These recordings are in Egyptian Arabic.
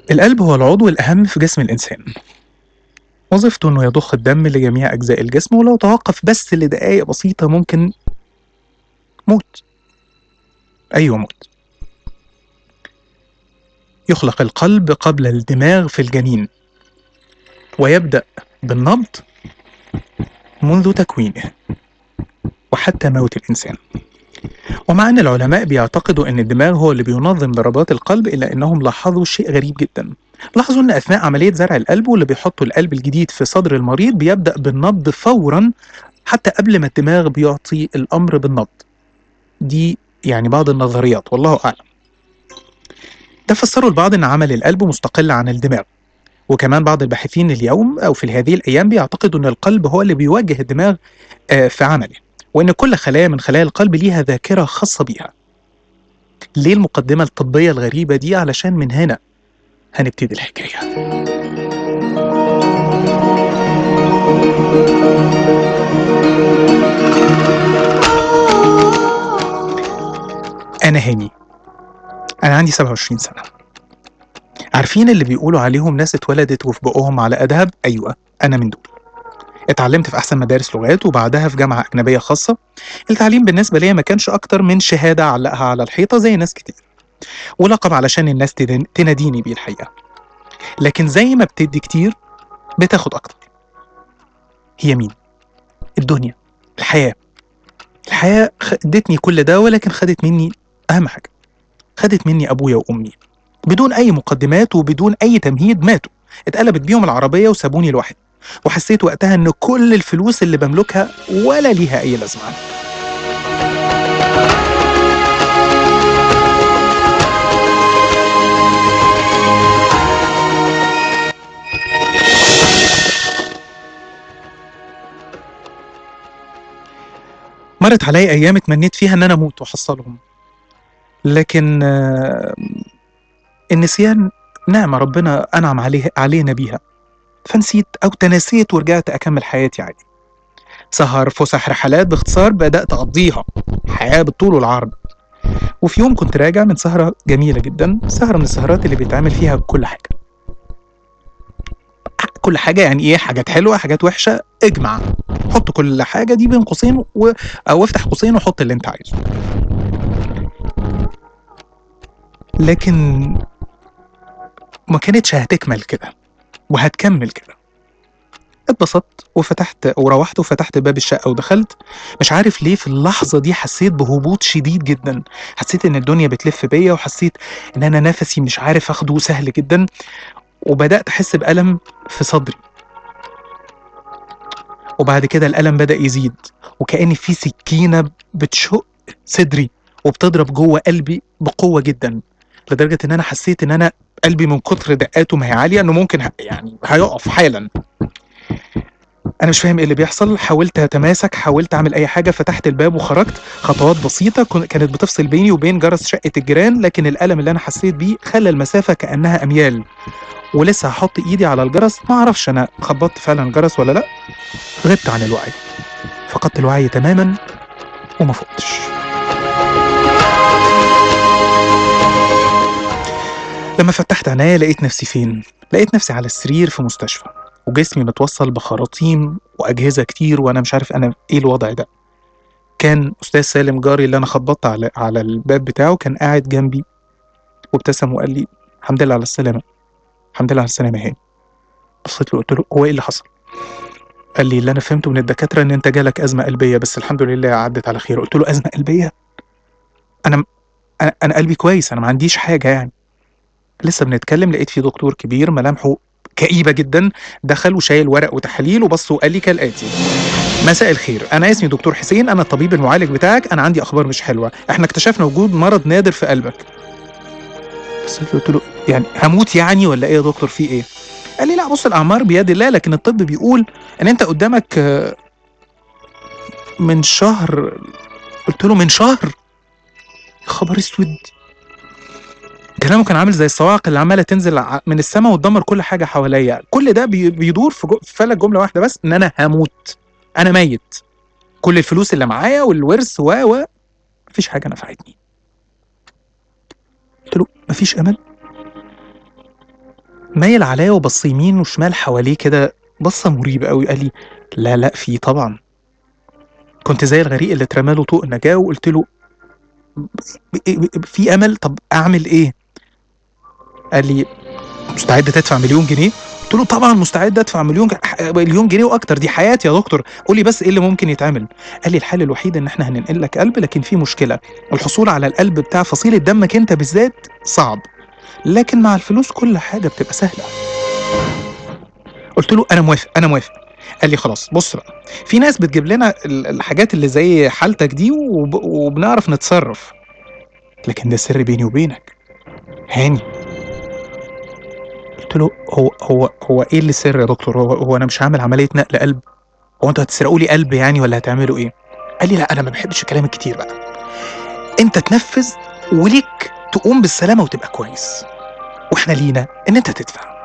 القلب هو العضو الأهم في جسم الإنسان وظيفته إنه يضخ الدم لجميع أجزاء الجسم ولو توقف بس لدقايق بسيطة ممكن موت أيوة موت يخلق القلب قبل الدماغ في الجنين ويبدأ بالنبض منذ تكوينه وحتى موت الإنسان ومع أن العلماء بيعتقدوا أن الدماغ هو اللي بينظم ضربات القلب إلا أنهم لاحظوا شيء غريب جدا لاحظوا أن أثناء عملية زرع القلب واللي بيحطوا القلب الجديد في صدر المريض بيبدأ بالنبض فورا حتى قبل ما الدماغ بيعطي الأمر بالنبض دي يعني بعض النظريات والله أعلم ده فسروا البعض أن عمل القلب مستقل عن الدماغ وكمان بعض الباحثين اليوم أو في هذه الأيام بيعتقدوا أن القلب هو اللي بيوجه الدماغ آه، في عمله وإن كل خلايا من خلايا القلب ليها ذاكرة خاصة بيها ليه المقدمة الطبية الغريبة دي علشان من هنا هنبتدي الحكاية أنا هاني أنا عندي 27 سنة عارفين اللي بيقولوا عليهم ناس اتولدت وفي بقهم على أدهب أيوة أنا من دول اتعلمت في أحسن مدارس لغات وبعدها في جامعة أجنبية خاصة التعليم بالنسبة ليا ما كانش أكتر من شهادة أعلقها على الحيطة زي ناس كتير ولقب علشان الناس تدن- تناديني بيه الحقيقة لكن زي ما بتدي كتير بتاخد أكتر هي مين؟ الدنيا الحياة الحياة خ- ادتني كل ده ولكن خدت مني أهم حاجة خدت مني أبويا وأمي بدون أي مقدمات وبدون أي تمهيد ماتوا اتقلبت بيهم العربية وسابوني لوحدي وحسيت وقتها إن كل الفلوس اللي بملكها ولا ليها أي لازمة مرت علي أيام اتمنيت فيها إن أنا أموت وأحصلهم لكن آه، النسيان نعمة ربنا أنعم عليه علينا بيها فنسيت أو تناسيت ورجعت أكمل حياتي عادي سهر فسح رحلات باختصار بدأت أقضيها حياة بالطول والعرض وفي يوم كنت راجع من سهرة جميلة جدا سهرة من السهرات اللي بيتعمل فيها كل حاجة كل حاجة يعني إيه حاجات حلوة حاجات وحشة اجمع حط كل حاجة دي بين قوسين و... أو افتح قوسين وحط اللي أنت عايزه لكن ما كانتش هتكمل كده وهتكمل كده اتبسطت وفتحت وروحت وفتحت باب الشقة ودخلت مش عارف ليه في اللحظة دي حسيت بهبوط شديد جدا حسيت ان الدنيا بتلف بيا وحسيت ان انا نفسي مش عارف اخده سهل جدا وبدأت احس بألم في صدري وبعد كده الألم بدأ يزيد وكأن في سكينة بتشق صدري وبتضرب جوه قلبي بقوة جدا لدرجة ان انا حسيت ان انا قلبي من كتر دقاته ما هي عالية انه ممكن ه- يعني هيقف حالا انا مش فاهم ايه اللي بيحصل حاولت اتماسك حاولت اعمل اي حاجه فتحت الباب وخرجت خطوات بسيطه كن- كانت بتفصل بيني وبين جرس شقه الجيران لكن الالم اللي انا حسيت بيه خلى المسافه كانها اميال ولسه هحط ايدي على الجرس ما اعرفش انا خبطت فعلا جرس ولا لا غبت عن الوعي فقدت الوعي تماما وما فقتش لما فتحت عينيا لقيت نفسي فين لقيت نفسي على السرير في مستشفى وجسمي متوصل بخراطيم واجهزه كتير وانا مش عارف انا ايه الوضع ده كان استاذ سالم جاري اللي انا خبطت على على الباب بتاعه كان قاعد جنبي وابتسم وقال لي الحمد لله على السلامه الحمد لله على السلامه يا هاني بصيت له قلت له هو ايه اللي حصل قال لي اللي انا فهمته من الدكاتره ان انت جالك ازمه قلبيه بس الحمد لله عدت على خير قلت له ازمه قلبيه انا انا, أنا قلبي كويس انا ما عنديش حاجه يعني لسه بنتكلم لقيت في دكتور كبير ملامحه كئيبه جدا دخل وشايل ورق وتحاليل وبص وقال لي كالاتي مساء الخير انا اسمي دكتور حسين انا الطبيب المعالج بتاعك انا عندي اخبار مش حلوه احنا اكتشفنا وجود مرض نادر في قلبك بس قلت له يعني هموت يعني ولا ايه يا دكتور في ايه قال لي لا بص الاعمار بيد الله لكن الطب بيقول ان انت قدامك آه، من شهر قلت له من شهر يا خبر اسود كلامه كان عامل زي الصواعق اللي عماله تنزل ع- من السماء وتدمر كل حاجه حواليا كل ده بي- بيدور في جو- في فلك جمله واحده بس ان انا هموت انا ميت كل الفلوس اللي معايا والورث و و مفيش حاجه نفعتني قلت له مفيش امل مايل عليا وبص يمين وشمال حواليه كده بصة مريبة قوي قال لي لا لا في طبعا كنت زي الغريق اللي اترمى له طوق نجاة وقلت له في امل طب اعمل ايه قال لي مستعد تدفع مليون جنيه قلت له طبعا مستعد ادفع مليون مليون جنيه واكتر دي حياتي يا دكتور قول لي بس ايه اللي ممكن يتعمل قال لي الحل الوحيد ان احنا هننقل لك قلب لكن في مشكله الحصول على القلب بتاع فصيله دمك انت بالذات صعب لكن مع الفلوس كل حاجه بتبقى سهله قلت له انا موافق انا موافق قال لي خلاص بص بقى في ناس بتجيب لنا الحاجات اللي زي حالتك دي وب... وبنعرف نتصرف لكن ده سر بيني وبينك هاني قلت له هو هو هو ايه اللي سر يا دكتور هو, هو انا مش هعمل عمليه نقل قلب هو انتوا هتسرقوا لي قلب يعني ولا هتعملوا ايه قال لي لا انا ما بحبش الكلام الكتير بقى انت تنفذ وليك تقوم بالسلامه وتبقى كويس واحنا لينا ان انت تدفع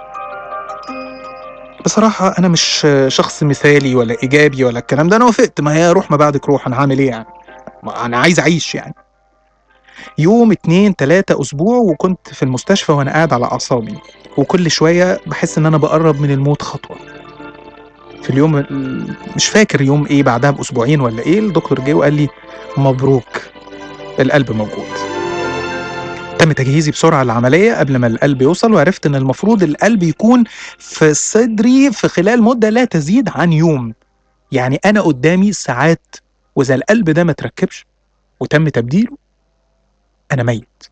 بصراحة أنا مش شخص مثالي ولا إيجابي ولا الكلام ده أنا وافقت ما هي روح ما بعدك روح أنا هعمل إيه يعني أنا عايز أعيش يعني يوم اتنين تلاتة أسبوع وكنت في المستشفى وأنا قاعد على أعصابي وكل شوية بحس إن أنا بقرب من الموت خطوة في اليوم مش فاكر يوم إيه بعدها بأسبوعين ولا إيه الدكتور جه وقال لي مبروك القلب موجود تم تجهيزي بسرعة للعملية قبل ما القلب يوصل وعرفت إن المفروض القلب يكون في صدري في خلال مدة لا تزيد عن يوم يعني أنا قدامي ساعات وإذا القلب ده ما تركبش وتم تبديله أنا ميت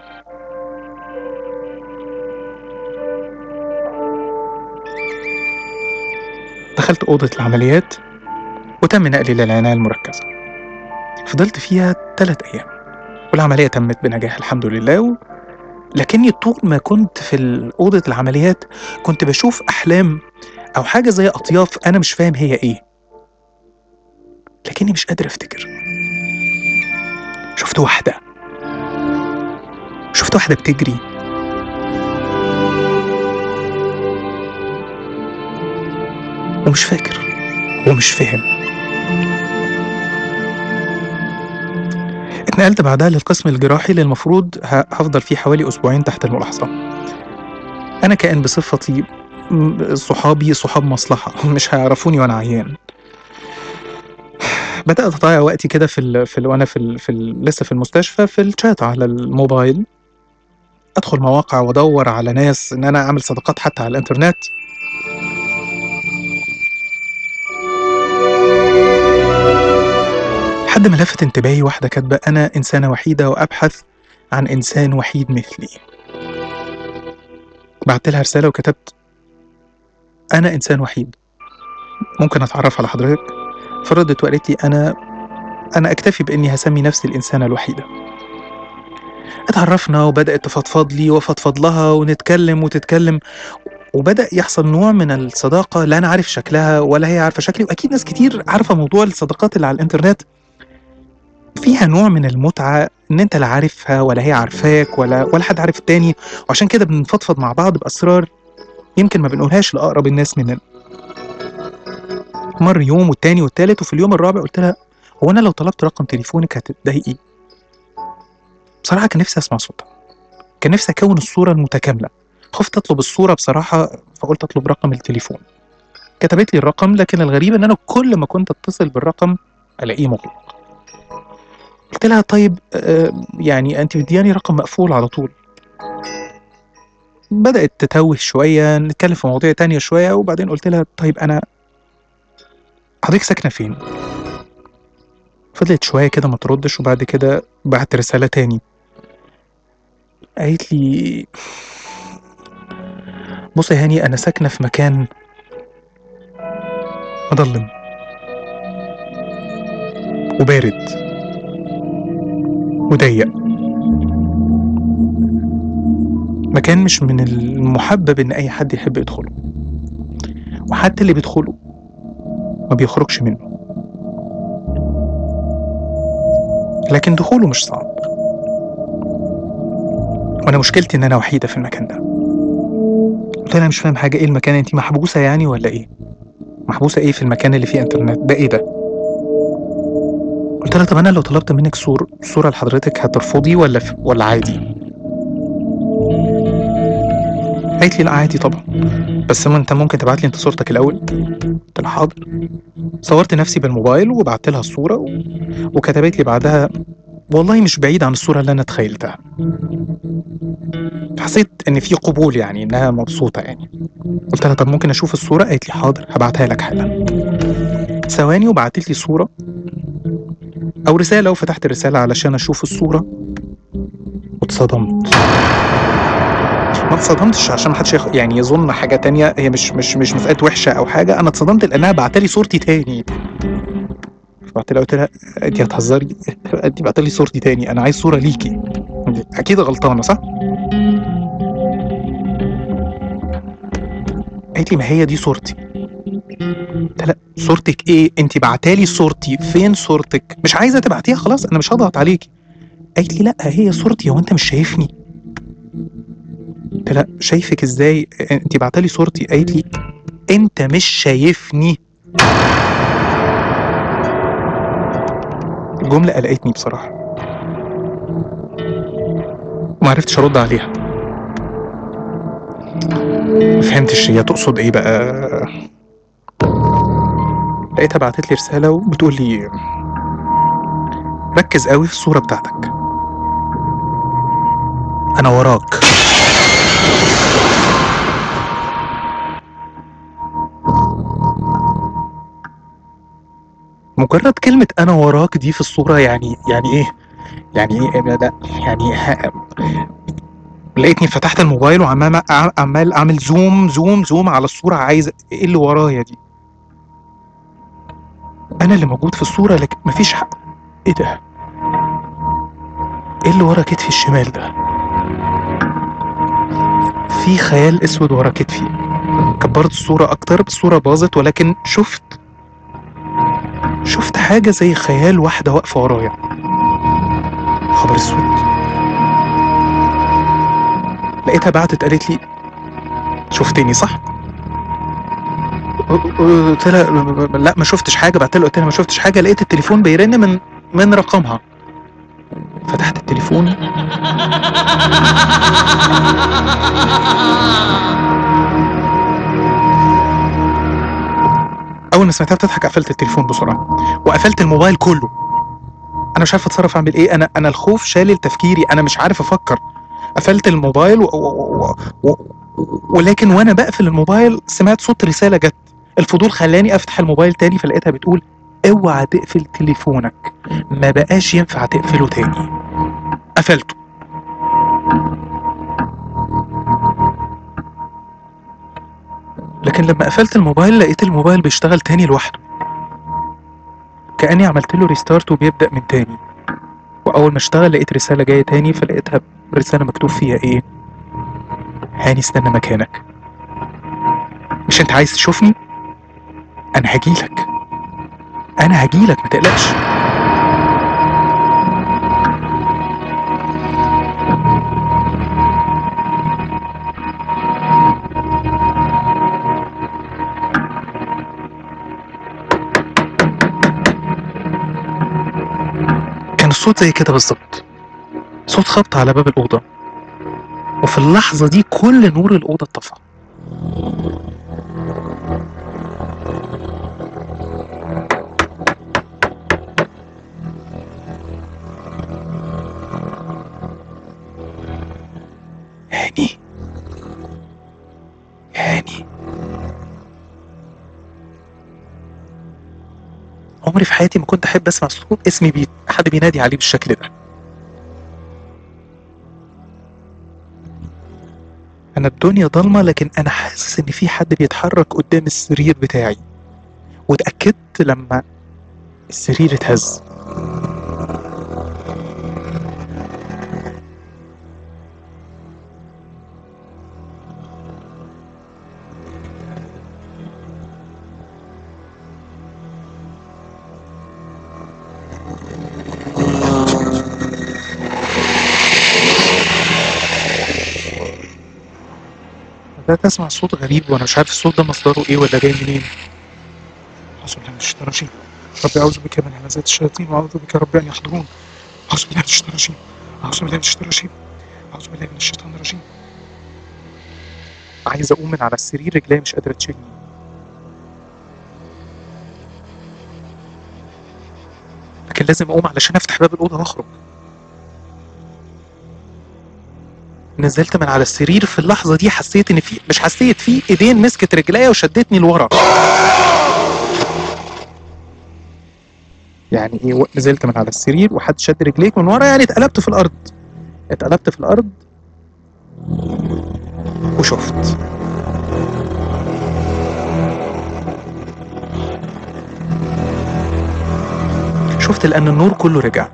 دخلت أوضة العمليات وتم نقلي للعناية المركزة فضلت فيها ثلاث أيام والعملية تمت بنجاح الحمد لله و... لكني طول ما كنت في أوضة العمليات كنت بشوف أحلام أو حاجة زي أطياف أنا مش فاهم هي إيه لكني مش قادر أفتكر شفت واحدة شفت واحدة بتجري ومش فاكر ومش فاهم اتنقلت بعدها للقسم الجراحي اللي المفروض هفضل فيه حوالي أسبوعين تحت الملاحظة أنا كائن بصفتي صحابي صحاب مصلحة مش هيعرفوني وأنا عيان بدأت أضيع وقتي كده في ال في ال وأنا في, ال في ال لسه في المستشفى في الشات على الموبايل أدخل مواقع وأدور على ناس إن أنا أعمل صداقات حتى على الإنترنت لحد ما لفت انتباهي واحدة كاتبة أنا إنسانة وحيدة وأبحث عن إنسان وحيد مثلي بعت لها رسالة وكتبت أنا إنسان وحيد ممكن أتعرف على حضرتك فردت وقالت لي أنا أنا أكتفي بإني هسمي نفسي الإنسانة الوحيدة اتعرفنا وبدأت تفضفض لي وفضفض لها ونتكلم وتتكلم وبدأ يحصل نوع من الصداقة لا أنا عارف شكلها ولا هي عارفة شكلي وأكيد ناس كتير عارفة موضوع الصداقات اللي على الإنترنت فيها نوع من المتعة إن أنت لا عارفها ولا هي عارفاك ولا ولا حد عارف التاني وعشان كده بنفضفض مع بعض بأسرار يمكن ما بنقولهاش لأقرب الناس مننا. مر يوم والتاني والتالت وفي اليوم الرابع قلت لها هو أنا لو طلبت رقم تليفونك هتتضايقي؟ بصراحة كان نفسي أسمع صوتها. كان نفسي أكون الصورة المتكاملة. خفت أطلب الصورة بصراحة فقلت أطلب رقم التليفون. كتبت لي الرقم لكن الغريب إن أنا كل ما كنت أتصل بالرقم ألاقيه مغلق. قلت لها طيب يعني انت مدياني رقم مقفول على طول بدأت تتوه شوية نتكلم في مواضيع تانية شوية وبعدين قلت لها طيب أنا حضرتك ساكنة فين؟ فضلت شوية كده ما تردش وبعد كده بعت رسالة تاني قالت لي بص يا هاني أنا ساكنة في مكان مظلم وبارد وضيق مكان مش من المحبب ان اي حد يحب يدخله وحتى اللي بيدخله ما بيخرجش منه لكن دخوله مش صعب وانا مشكلتي ان انا وحيده في المكان ده قلت انا مش فاهم حاجه ايه المكان انت محبوسه يعني ولا ايه محبوسه ايه في المكان اللي فيه انترنت ده ايه ده قلت لها طب انا لو طلبت منك صور صوره لحضرتك هترفضي ولا ف... ولا عادي قالت لي لا عادي طبعا بس ما انت ممكن تبعت لي انت صورتك الاول قلت لها حاضر صورت نفسي بالموبايل وبعت لها الصوره و... وكتبت لي بعدها والله مش بعيد عن الصوره اللي انا تخيلتها حسيت ان في قبول يعني انها مبسوطه يعني قلت لها طب ممكن اشوف الصوره قالت لي حاضر هبعتها لك حالا ثواني وبعتت لي صوره او رساله وفتحت الرساله علشان اشوف الصوره واتصدمت ما اتصدمتش عشان ما حدش ياخ- يعني يظن حاجه تانية هي مش مش مش مساله وحشه او حاجه انا اتصدمت لانها بعت لي صورتي تاني بعت لها قلت لها انت هتهزري انت بعت لي صورتي تاني انا عايز صوره ليكي اكيد غلطانه صح قالت لي ما هي دي صورتي قلت لها صورتك ايه انت بعتالي صورتي فين صورتك مش عايزه تبعتيها خلاص انا مش هضغط عليكي قالت لي لا هي صورتي هو انت مش شايفني قلت لها شايفك ازاي انت بعتالي صورتي قالت لي انت مش شايفني الجملة قلقتني بصراحة وما عرفتش ارد عليها ما فهمتش هي تقصد ايه بقى لقيتها بعتت لي رسالة وبتقول لي ركز قوي في الصورة بتاعتك انا وراك مجرد كلمة أنا وراك دي في الصورة يعني يعني إيه؟ يعني إيه لا يعني ها لقيتني فتحت الموبايل وعمال عمال أعمل زوم زوم زوم على الصورة عايز إيه اللي ورايا دي؟ أنا اللي موجود في الصورة لكن مفيش حق إيه ده؟ إيه اللي ورا كتفي الشمال ده؟ في خيال أسود ورا كتفي كبرت الصورة أكتر الصورة باظت ولكن شفت شفت حاجة زي خيال واحدة واقفة ورايا خبر اسود لقيتها بعتت قالت لي شفتني صح؟ قلت لها لا ما شفتش حاجة بعت لها قلت لها ما شفتش حاجة لقيت التليفون بيرن من من رقمها فتحت التليفون اول ما سمعتها بتضحك قفلت التليفون بسرعه وقفلت الموبايل كله انا مش عارف اتصرف اعمل ايه انا انا الخوف شالل تفكيري انا مش عارف افكر قفلت الموبايل و... و... و... و... ولكن وانا بقفل الموبايل سمعت صوت رساله جت الفضول خلاني افتح الموبايل تاني فلقيتها بتقول اوعى تقفل تليفونك ما بقاش ينفع تقفله تاني قفلته لكن لما قفلت الموبايل لقيت الموبايل بيشتغل تاني لوحده كأني عملت له ريستارت وبيبدأ من تاني وأول ما اشتغل لقيت رسالة جاية تاني فلقيتها رسالة مكتوب فيها إيه هاني استنى مكانك مش أنت عايز تشوفني أنا هجيلك أنا هجيلك ما تقلقش كان الصوت زي كده بالظبط صوت خبط على باب الأوضة وفي اللحظة دي كل نور الأوضة اتطفى هاني هاني عمري في حياتي ما كنت احب اسمع صوت اسمي بي حد بينادي عليه بالشكل ده انا الدنيا ضلمه لكن انا حاسس ان في حد بيتحرك قدام السرير بتاعي واتاكدت لما السرير اتهز بدأت أسمع صوت غريب وأنا مش عارف الصوت ده مصدره إيه ولا جاي منين أعوذ بالله من الشيطان الرجيم ربي أعوذ بك من همزات الشياطين وأعوذ بك ربي أن يحضرون أعوذ بالله من الشيطان الرجيم أعوذ بالله من الشيطان الرجيم أعوذ بالله من الشيطان الرجيم عايز اقوم من على السرير رجلي مش قادره تشيلني لكن لازم اقوم علشان افتح باب الاوضه واخرج نزلت من على السرير في اللحظه دي حسيت ان في مش حسيت في ايدين مسكت رجليا وشدتني لورا يعني ايه و- نزلت من على السرير وحد شد رجليك من ورا يعني اتقلبت في الارض اتقلبت في الارض وشفت شفت لان النور كله رجع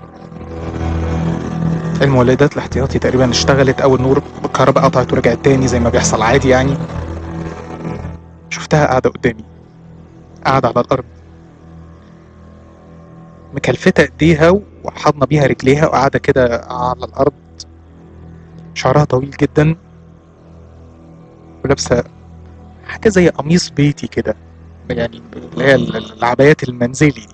المولدات الاحتياطي تقريبا اشتغلت او النور الكهرباء قطعت ورجعت تاني زي ما بيحصل عادي يعني شفتها قاعدة قدامي قاعدة على الأرض مكلفتة ايديها وحاضنة بيها رجليها وقاعدة كده على الأرض شعرها طويل جدا ولابسة حاجة زي قميص بيتي كده يعني اللي هي العبايات المنزلي دي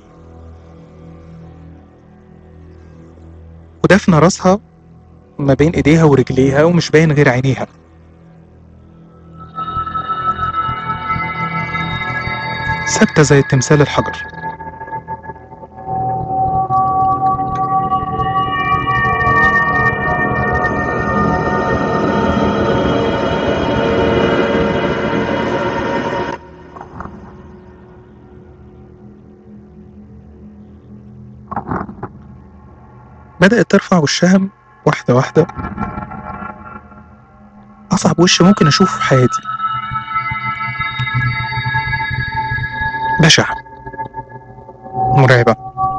ودافنة راسها ما بين ايديها ورجليها ومش باين غير عينيها ثابتة زي التمثال الحجر بدأت ترفع وشها واحدة واحدة أصعب وش ممكن أشوفه في حياتي بشع مرعبة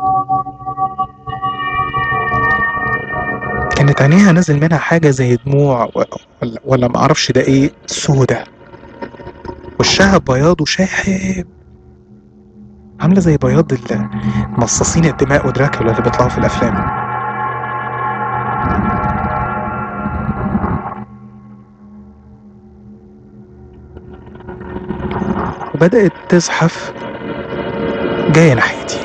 كانت عينيها نازل منها حاجة زي دموع و- ولا, ولا معرفش ده ايه سودة وشها بياض وشاحب عاملة زي بياض ال- مصاصين الدماء ودراكولا اللي بيطلعوا في الأفلام وبدأت تزحف جاية ناحيتي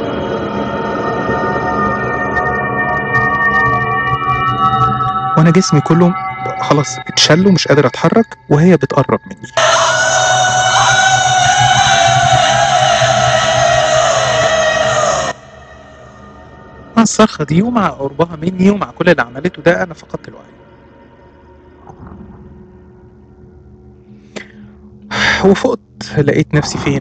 وأنا جسمي كله خلاص اتشل ومش قادر أتحرك وهي بتقرب مني مع الصرخة دي ومع قربها مني ومع كل اللي عملته ده أنا فقدت الوعي وفقت لقيت نفسي فين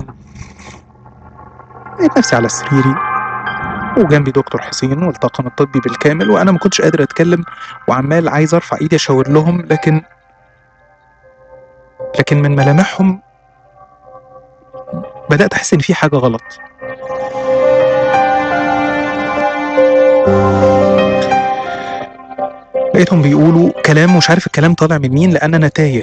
لقيت نفسي على سريري وجنبي دكتور حسين والطاقم الطبي بالكامل وانا ما كنتش قادر اتكلم وعمال عايز ارفع ايدي اشاور لهم لكن لكن من ملامحهم بدات احس ان في حاجه غلط لقيتهم بيقولوا كلام مش عارف الكلام طالع من مين لان انا تايه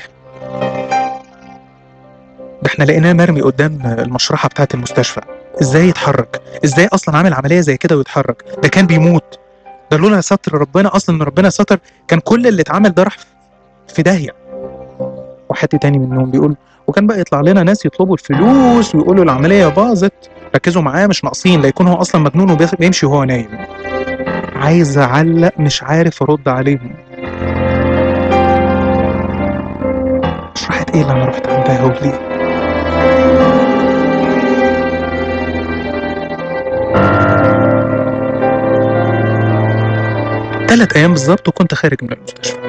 ده احنا لقيناه مرمي قدام المشرحه بتاعه المستشفى ازاي يتحرك ازاي اصلا عامل عمليه زي كده ويتحرك ده كان بيموت ده لولا ستر ربنا اصلا ان ربنا ستر كان كل اللي اتعمل ده راح في داهيه وحد تاني منهم بيقول وكان بقى يطلع لنا ناس يطلبوا الفلوس ويقولوا العمليه باظت ركزوا معاه مش ناقصين لا يكون هو اصلا مجنون وبيمشي وهو نايم عايز اعلق مش عارف ارد عليهم مشرحة ايه اللي انا رحت عندها وليه ثلاث ايام بالظبط وكنت خارج من المستشفى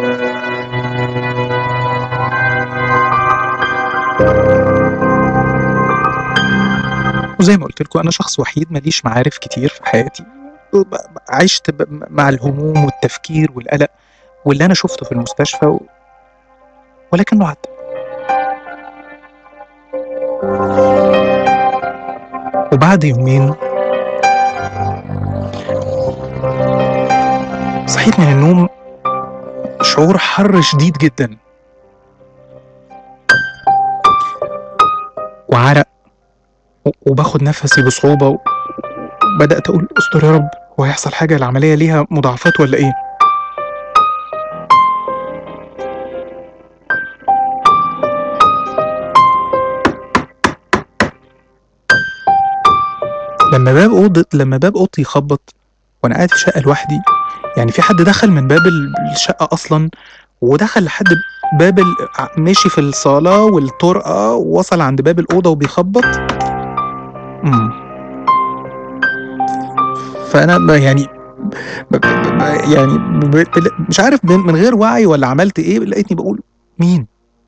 وزي ما قلت لكم انا شخص وحيد ماليش معارف كتير في حياتي ب- ب- عشت ب- مع الهموم والتفكير والقلق واللي انا شفته في المستشفى و... ولكنه عدى وبعد يومين صحيت من النوم شعور حر شديد جدا وعرق و- وباخد نفسي بصعوبة وبدأت أقول استر يا رب هو هيحصل حاجة العملية ليها مضاعفات ولا إيه؟ لما باب أوضة لما باب أوضتي يخبط وأنا قاعد في شقة لوحدي يعني في حد دخل من باب ال- الشقة أصلا ودخل لحد باب ال... مشي في الصالة والطرقة ووصل عند باب الأوضة وبيخبط امم فأنا ب- يعني ب... ب... ب... يعني ب... ب... مش عارف ب- من غير وعي ولا عملت إيه لقيتني بقول مين؟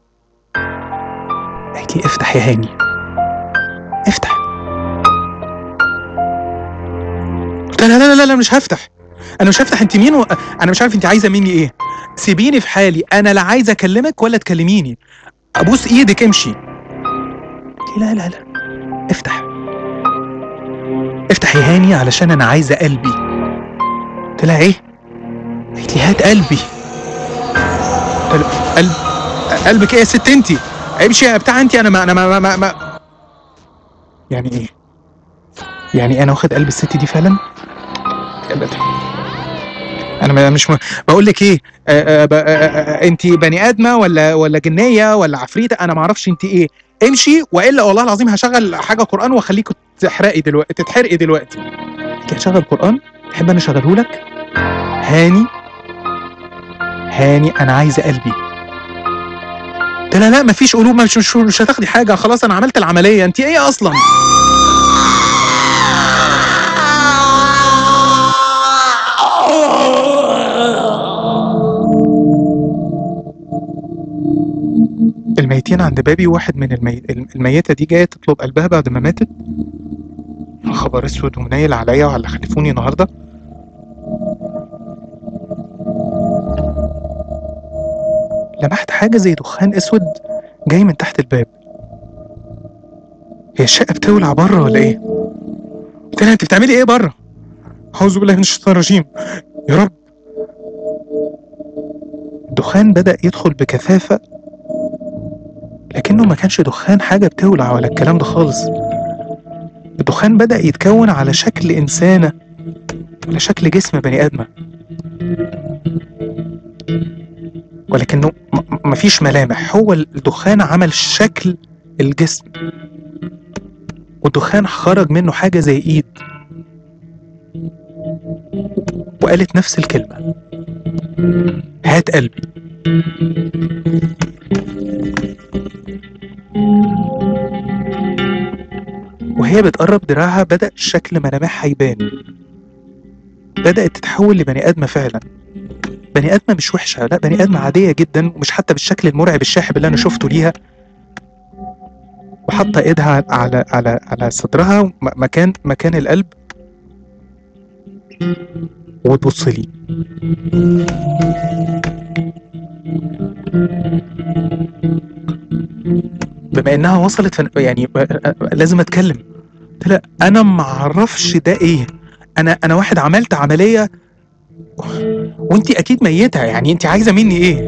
قالت لي افتح يا هاني افتح قلت لها لا لا لا لا مش هفتح انا مش هفتح انت مين و... انا مش عارف انت عايزه مني ايه سيبيني في حالي انا لا عايزه اكلمك ولا تكلميني ابوس ايدك امشي قلت لها لا لا لا افتح افتح يا هاني علشان انا عايزه قلبي قلت لها ايه قالت لي هات قلبي قلت لها قلب قلبك ايه يا ست انتي امشي يا بتاع انتي انا ما انا ما, ما, ما, ما. يعني ايه يعني انا واخد قلب الست دي فعلا ابدا انا ما- مش م... بقول لك ايه انت بني ادمه ولا ولا جنيه ولا عفريته انا ما اعرفش انت ايه امشي والا والله العظيم هشغل حاجه قران واخليك تحرقي دلوقتي تتحرقي دلوقتي انت هتشغل قران تحب انا اشغله لك هاني هاني انا عايزه قلبي قلت لها لا مفيش قلوب مش, مش, مش هتاخدي حاجه خلاص انا عملت العمليه انت ايه اصلا الميتين عند بابي واحد من المي... الميتة دي جاية تطلب قلبها بعد ما ماتت يا خبر اسود ومنيل عليا وعلى اللي خلفوني النهاردة لمحت حاجة زي دخان اسود جاي من تحت الباب هي الشقة بتولع بره ولا ايه؟ قلت لها انت بتعملي ايه بره؟ أعوذ بالله من الشيطان الرجيم يا رب الدخان بدأ يدخل بكثافة لكنه ما كانش دخان حاجة بتولع ولا الكلام ده خالص الدخان بدأ يتكون على شكل إنسانة على شكل جسم بني آدمة ولكنه م- م- مفيش ملامح هو الدخان عمل شكل الجسم والدخان خرج منه حاجة زي إيد وقالت نفس الكلمة هات قلبي وهي بتقرب دراعها بدأ شكل ملامحها يبان بدأت تتحول لبني آدمة فعلا بني آدمة مش وحشة لا بني آدمة عادية جدا ومش حتى بالشكل المرعب الشاحب اللي أنا شفته ليها وحاطة إيدها على على على صدرها م- مكان مكان القلب وتبص لي بما انها وصلت فن... يعني لازم اتكلم قلت لها انا ما اعرفش ده ايه انا انا واحد عملت عمليه وانت اكيد ميته يعني انت عايزه مني ايه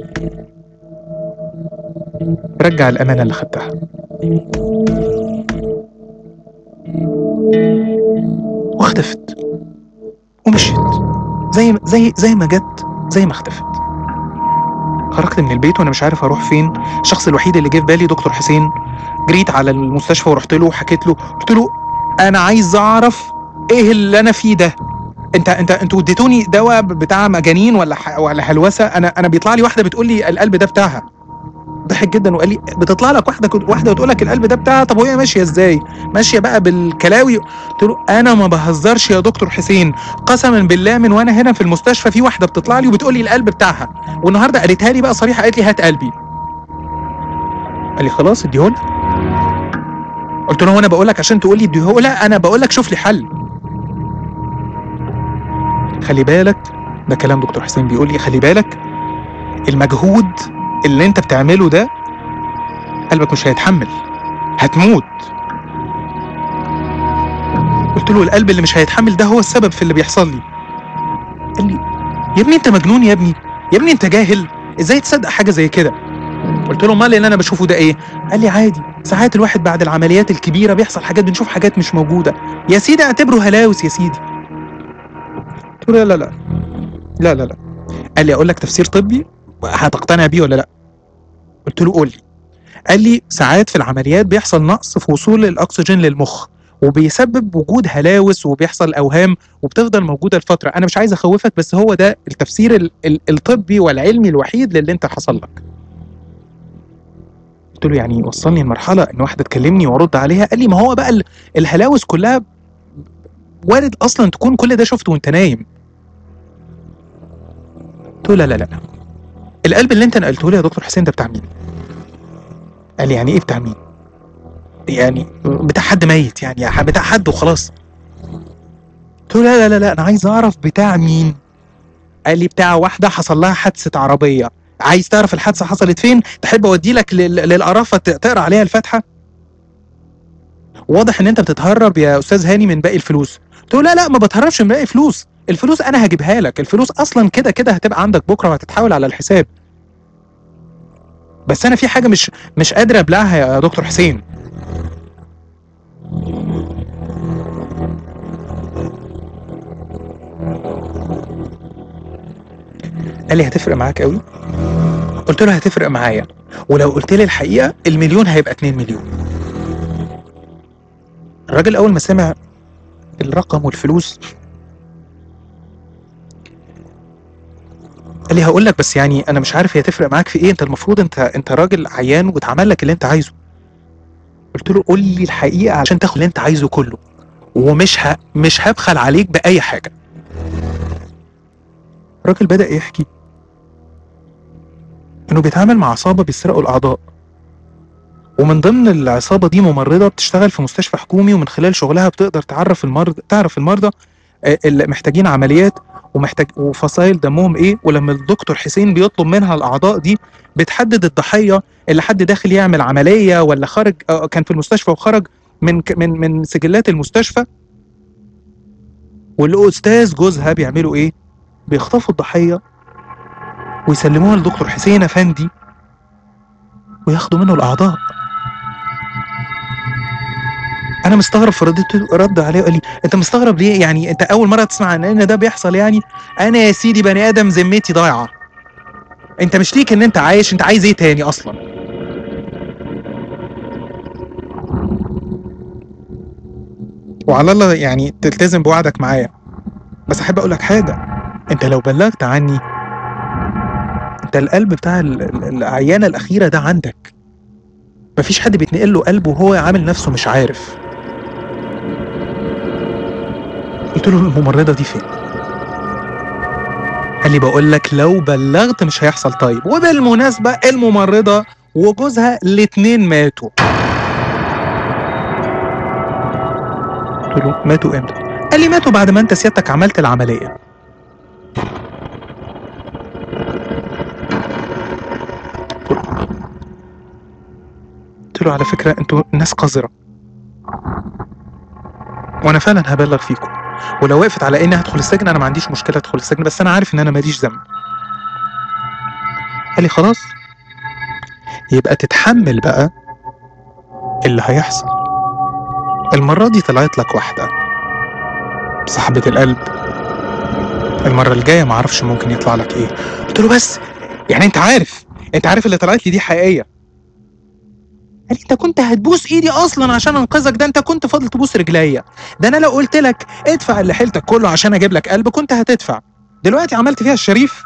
رجع الامانه اللي خدتها واختفت ومشيت زي زي زي ما جت زي ما اختفت خرجت من البيت وانا مش عارف اروح فين الشخص الوحيد اللي جه في بالي دكتور حسين جريت على المستشفى ورحت له وحكيت له قلت له انا عايز اعرف ايه اللي انا فيه ده انت انت انتوا اديتوني دواء بتاع مجانين ولا ح... ولا هلوسه انا انا بيطلع لي واحده بتقول لي القلب ده بتاعها ضحك جدا وقال لي بتطلع لك واحده واحده وتقول لك القلب ده بتاعها طب وهي ماشيه ازاي ماشيه بقى بالكلاوي قلت له انا ما بهزرش يا دكتور حسين قسما بالله من وانا هنا في المستشفى في واحده بتطلع لي وبتقول لي القلب بتاعها والنهارده قالتها لي بقى صريحه قالت لي هات قلبي قال لي خلاص اديهولها قلت له هو انا بقول لك عشان تقول لي اديهولها انا بقول لك شوف لي حل خلي بالك ده كلام دكتور حسين بيقول لي خلي بالك المجهود اللي انت بتعمله ده قلبك مش هيتحمل هتموت قلت له القلب اللي مش هيتحمل ده هو السبب في اللي بيحصل لي قال لي يا ابني انت مجنون يا ابني يا ابني انت جاهل ازاي تصدق حاجه زي كده قلت له امال اللي انا بشوفه ده ايه قال لي عادي ساعات الواحد بعد العمليات الكبيره بيحصل حاجات بنشوف حاجات مش موجوده يا سيدي اعتبره هلاوس يا سيدي قلت له لا لا لا لا لا لا قال لي اقول لك تفسير طبي هتقتنع بيه ولا لا قلت له قول لي قال لي ساعات في العمليات بيحصل نقص في وصول الاكسجين للمخ وبيسبب وجود هلاوس وبيحصل اوهام وبتفضل موجوده لفتره انا مش عايز اخوفك بس هو ده التفسير ال- ال- الطبي والعلمي الوحيد للي انت حصل لك قلت له يعني وصلني لمرحله ان واحده تكلمني وارد عليها قال لي ما هو بقى ال- الهلاوس كلها وارد اصلا تكون كل ده شفته وانت نايم قلت له لا لا لا القلب اللي انت نقلته لي يا دكتور حسين ده بتاع مين قال لي يعني ايه بتاع مين يعني بتاع حد ميت يعني بتاع حد وخلاص قلت له لا لا لا لا انا عايز اعرف بتاع مين قال لي بتاع واحده حصل لها حادثه عربيه عايز تعرف الحادثه حصلت فين تحب اودي لك لل- للقرافه ت- تقرا عليها الفاتحه واضح ان انت بتتهرب يا استاذ هاني من باقي الفلوس قلت له لا لا ما بتهربش من باقي فلوس الفلوس انا هجيبها لك الفلوس اصلا كده كده هتبقى عندك بكره وهتتحول على الحساب بس انا في حاجه مش مش قادر ابلعها يا دكتور حسين قال لي هتفرق معاك قوي قلت له هتفرق معايا ولو قلت لي الحقيقه المليون هيبقى 2 مليون الراجل اول ما سمع الرقم والفلوس قال لي هقول لك بس يعني انا مش عارف هي تفرق معاك في ايه انت المفروض انت انت راجل عيان واتعمل لك اللي انت عايزه قلت له قول لي الحقيقه عشان تاخد اللي انت عايزه كله ومش ه... مش هبخل عليك باي حاجه الراجل بدا يحكي انه بيتعامل مع عصابه بيسرقوا الاعضاء ومن ضمن العصابه دي ممرضه بتشتغل في مستشفى حكومي ومن خلال شغلها بتقدر تعرف المرضى تعرف المرضى آه، اللي محتاجين عمليات ومحتاج وفصائل دمهم ايه ولما الدكتور حسين بيطلب منها الاعضاء دي بتحدد الضحيه اللي حد داخل يعمل عمليه ولا خرج آه، كان في المستشفى وخرج من ك- من من سجلات المستشفى والاستاذ جوزها بيعملوا ايه بيخطفوا الضحيه ويسلموها لدكتور حسين افندي وياخدوا منه الاعضاء انا مستغرب فرديت رد عليه وقال لي انت مستغرب ليه يعني انت اول مره تسمع عن ان ده بيحصل يعني انا يا سيدي بني ادم ذمتي ضايعه انت مش ليك ان انت عايش انت عايز ايه تاني اصلا وعلى الله يعني تلتزم بوعدك معايا بس احب اقول لك حاجه انت لو بلغت عني انت القلب بتاع ال- ال- العيانه الاخيره ده عندك مفيش حد بيتنقل له قلبه وهو عامل نفسه مش عارف قلت له الممرضه دي فين قال لي بقول لك لو بلغت مش هيحصل طيب وبالمناسبه الممرضه وجوزها الاتنين ماتوا قلت له ماتوا امتى قال لي ماتوا بعد ما انت سيادتك عملت العمليه قلت له على فكره انتوا ناس قذره وانا فعلا هبلغ فيكم ولو وقفت على اني هدخل السجن انا ما عنديش مشكله ادخل السجن بس انا عارف ان انا ماليش ذنب قال لي خلاص يبقى تتحمل بقى اللي هيحصل المرة دي طلعت لك واحدة صاحبة القلب المرة الجاية معرفش ممكن يطلع لك ايه قلت له بس يعني انت عارف انت عارف اللي طلعت لي دي حقيقية قال لي انت كنت هتبوس ايدي اصلا عشان انقذك ده انت كنت فاضل تبوس رجليا ده انا لو قلت لك ادفع اللي حيلتك كله عشان اجيب لك قلب كنت هتدفع دلوقتي عملت فيها الشريف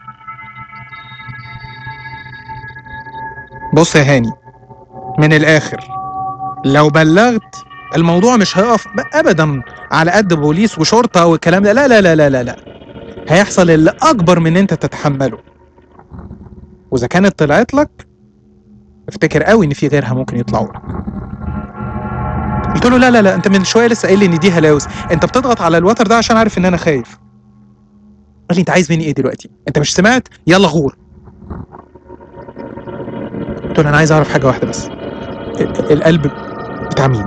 بص يا هاني من الاخر لو بلغت الموضوع مش هيقف ابدا على قد بوليس وشرطه والكلام ده لا لا لا لا لا لا هيحصل اللي اكبر من انت تتحمله واذا كانت طلعت لك افتكر قوي ان في غيرها ممكن يطلعوا لك قلت له لا لا لا انت من شويه لسه قايل لي ان دي هلاوس انت بتضغط على الوتر ده عشان عارف ان انا خايف قال لي انت عايز مني ايه دلوقتي انت مش سمعت يلا غور قلت له انا عايز اعرف حاجه واحده بس ال- القلب بتاع مين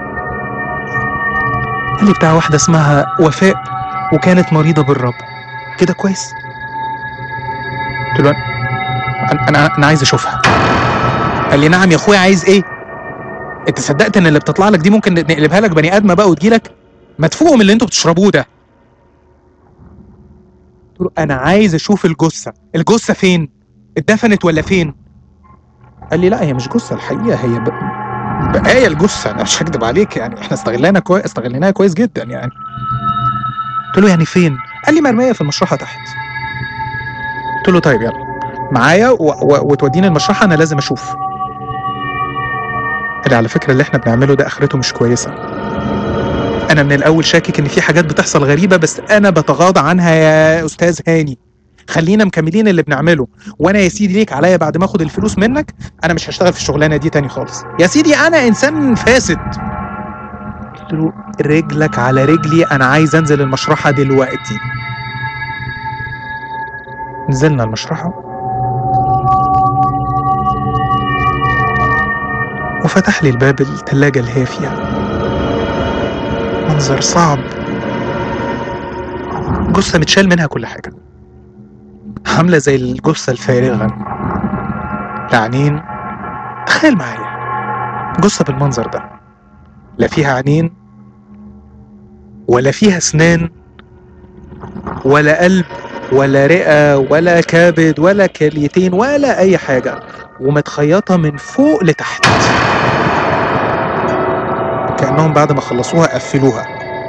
قال لي بتاع واحده اسمها وفاء وكانت مريضه بالرب كده كويس قلت له انا انا, أنا عايز اشوفها قال لي نعم يا اخويا عايز ايه انت صدقت ان اللي بتطلع لك دي ممكن نقلبها لك بني ادمه بقى وتجيلك مدفوق من اللي انتوا بتشربوه ده قلت له انا عايز اشوف الجثه الجثه فين اتدفنت ولا فين قال لي لا هي مش جثه الحقيقه هي ب... بقايا الجثه انا مش هكدب عليك يعني احنا استغلينا كويس استغليناها كويس جدا يعني قلت له يعني فين قال لي مرميه في المشرحه تحت قلت له طيب يلا معايا و... و... وتوديني المشرحه انا لازم اشوف قال لي على فكره اللي احنا بنعمله ده اخرته مش كويسه انا من الاول شاكك ان في حاجات بتحصل غريبه بس انا بتغاضى عنها يا استاذ هاني خلينا مكملين اللي بنعمله وانا يا سيدي ليك عليا بعد ما اخد الفلوس منك انا مش هشتغل في الشغلانه دي تاني خالص يا سيدي انا انسان فاسد قلت له رجلك على رجلي انا عايز انزل المشرحه دلوقتي نزلنا المشرحه وفتح لي الباب التلاجة الهافية منظر صعب جثة متشال منها كل حاجة عاملة زي الجثة الفارغة لا عينين تخيل معايا جثة بالمنظر ده لا فيها عينين ولا فيها اسنان ولا قلب ولا رئة ولا كبد ولا كليتين ولا أي حاجة ومتخيطة من فوق لتحت كأنهم بعد ما خلصوها قفلوها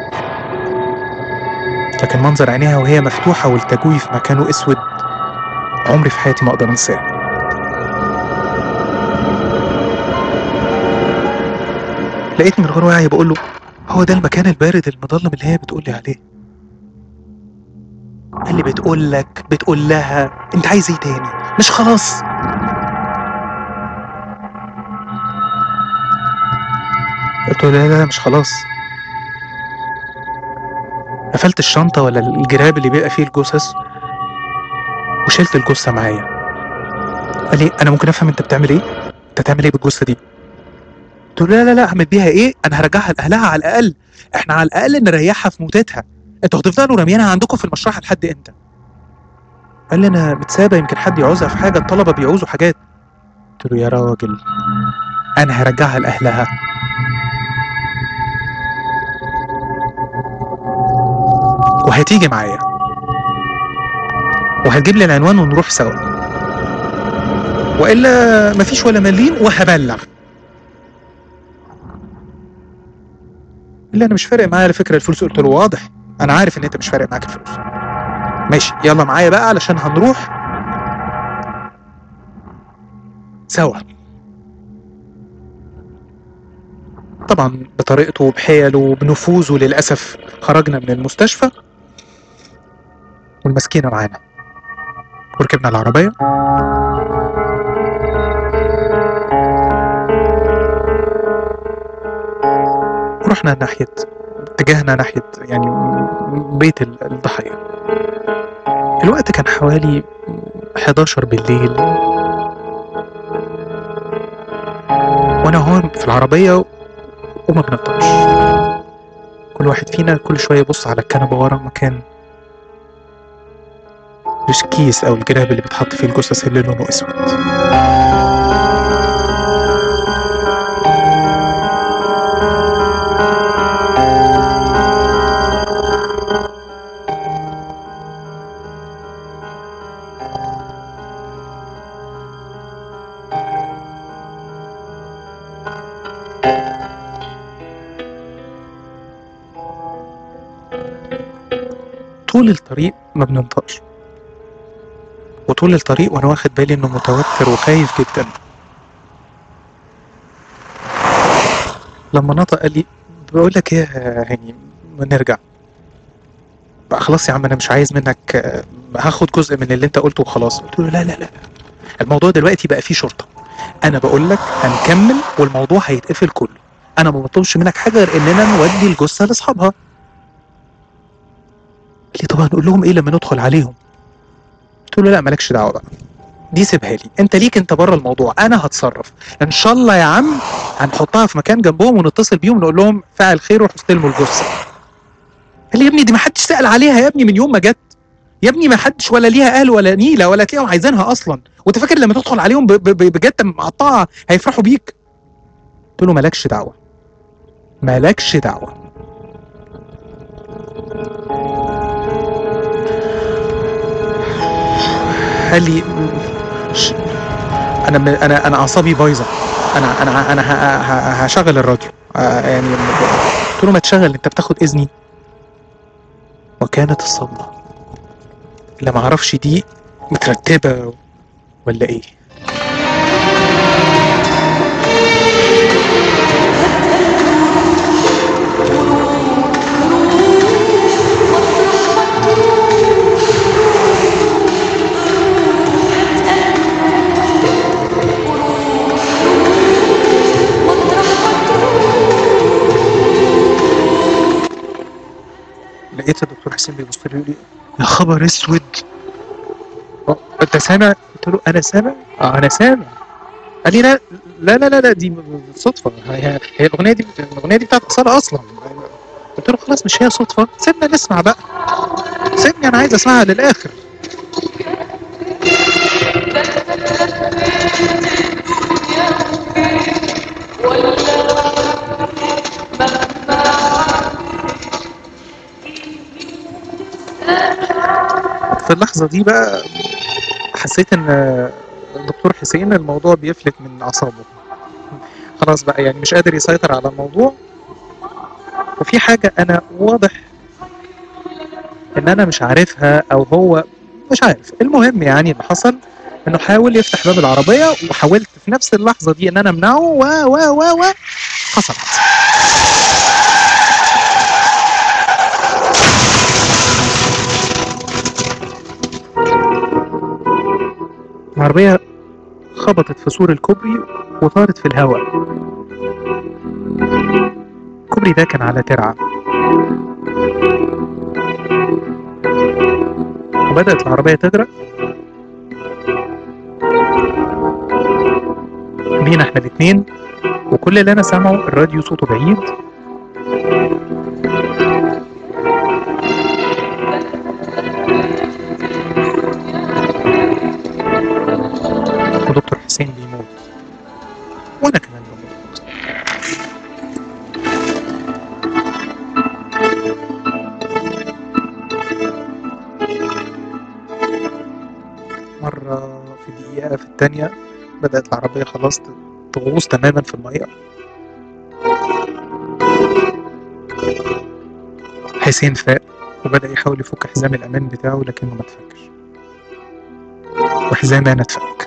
لكن منظر عينيها وهي مفتوحة والتجوي في مكانه أسود عمري في حياتي ما أقدر أنساه لقيتني من غير وعي بقول له هو ده المكان البارد المظلم اللي هي بتقول لي عليه قال لي بتقول لك بتقول لها انت عايز ايه تاني مش خلاص قلت له لا لا مش خلاص قفلت الشنطة ولا الجراب اللي بيبقى فيه الجثث وشلت الجثة معايا قال لي أنا ممكن أفهم أنت بتعمل إيه؟ أنت هتعمل إيه بالجثة دي؟ قلت له لا لا لا أعمل بيها إيه؟ أنا هرجعها لأهلها على الأقل إحنا على الأقل نريحها في موتتها أنتوا هتفضلوا راميينها عندكم في المشرحة لحد إمتى؟ قال لي أنا متسابة يمكن حد يعوزها في حاجة الطلبة بيعوزوا حاجات قلت له يا راجل أنا هرجعها لأهلها وهتيجي معايا وهتجيب لي العنوان ونروح سوا والا مفيش ولا مليم وهبلغ اللي انا مش فارق معايا على فكره الفلوس قلت له واضح انا عارف ان انت مش فارق معاك الفلوس ماشي يلا معايا بقى علشان هنروح سوا طبعا بطريقته وبحيله وبنفوذه للاسف خرجنا من المستشفى والمسكينه معانا وركبنا العربيه ورحنا ناحيه اتجهنا ناحيه يعني بيت ال- الضحيه الوقت كان حوالي 11 بالليل وانا هون في العربيه وما بنطقش كل واحد فينا كل شويه يبص على الكنبه ورا مكان مش كيس او الجراب اللي بيتحط فيه الجثث اللي لونه اسود طول الطريق ما بننطقش وطول الطريق وانا واخد بالي انه متوتر وخايف جدا لما نطق قال لي بقول لك ايه يا هاني ما نرجع بقى خلاص يا عم انا مش عايز منك آه، هاخد جزء من اللي انت قلته وخلاص قلت له لا لا لا الموضوع دلوقتي بقى فيه شرطه انا بقول لك هنكمل والموضوع هيتقفل كله انا ما بطلبش منك حاجه غير اننا نودي الجثه لاصحابها قال لي طب هنقول لهم ايه لما ندخل عليهم قلت له لا مالكش دعوه بقى دي سيبها لي انت ليك انت بره الموضوع انا هتصرف ان شاء الله يا عم هنحطها في مكان جنبهم ونتصل بيهم نقول لهم فعل خير روحوا استلموا الجثه قال لي يا ابني دي ما حدش سال عليها يا ابني من يوم ما جت يا ابني ما حدش ولا ليها اهل ولا نيله ولا تلاقيهم عايزينها اصلا وانت فاكر لما تدخل عليهم ب- ب- ب- بجد مقطعه هيفرحوا بيك قلت له مالكش دعوه مالكش دعوه قال لي ش- انا م- انا انا اعصابي بايظه انا انا انا ه- ه- هشغل الراديو آه، يعني قلت له ما تشغل انت بتاخد اذني وكانت الصدمه لا ما اعرفش دي مترتبه ولا ايه حسين بيبص لي يقول لي يا خبر اسود أه، انت سامع؟ قلت له انا سامع؟ اه انا سامع قال لي لا لا لا لا, لا دي صدفه هي, هي الاغنيه دي الاغنيه دي بتاعت اصاله اصلا قلت له خلاص مش هي صدفه سيبنا نسمع بقى سيبني انا عايز اسمعها للاخر في اللحظة دي بقى حسيت ان الدكتور حسين الموضوع بيفلت من اعصابه خلاص بقى يعني مش قادر يسيطر على الموضوع وفي حاجة انا واضح ان انا مش عارفها او هو مش عارف المهم يعني اللي حصل انه حاول يفتح باب العربية وحاولت في نفس اللحظة دي ان انا امنعه و و و و حصل حصل العربية خبطت في سور الكوبري وطارت في الهواء الكوبري ده كان على ترعة وبدأت العربية تغرق بينا احنا الاتنين وكل اللي انا سامعه الراديو صوته بعيد ودكتور حسين بيموت وانا كمان بموت مرة في دقيقة في التانية بدأت العربية خلاص تغوص تماما في المية حسين فاق وبدأ يحاول يفك حزام الأمان بتاعه لكنه ما اتفكش وحزامي أنا اتفك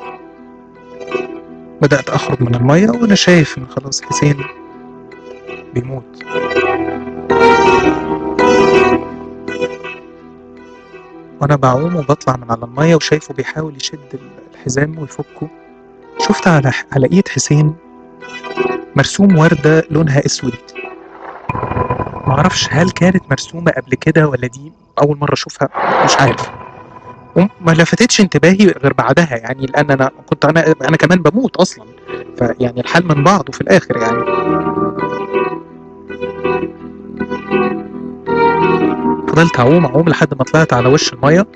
بدأت أخرج من المية وأنا شايف إن خلاص حسين بيموت وأنا بعوم وبطلع من على المية وشايفه بيحاول يشد الحزام ويفكه شفت على على إيد حسين مرسوم وردة لونها أسود معرفش هل كانت مرسومة قبل كده ولا دي أول مرة أشوفها مش عارف وما لفتتش انتباهي غير بعدها يعني لان انا كنت انا انا كمان بموت اصلا فيعني الحال من بعضه في الاخر يعني فضلت اعوم اعوم لحد ما طلعت على وش الميه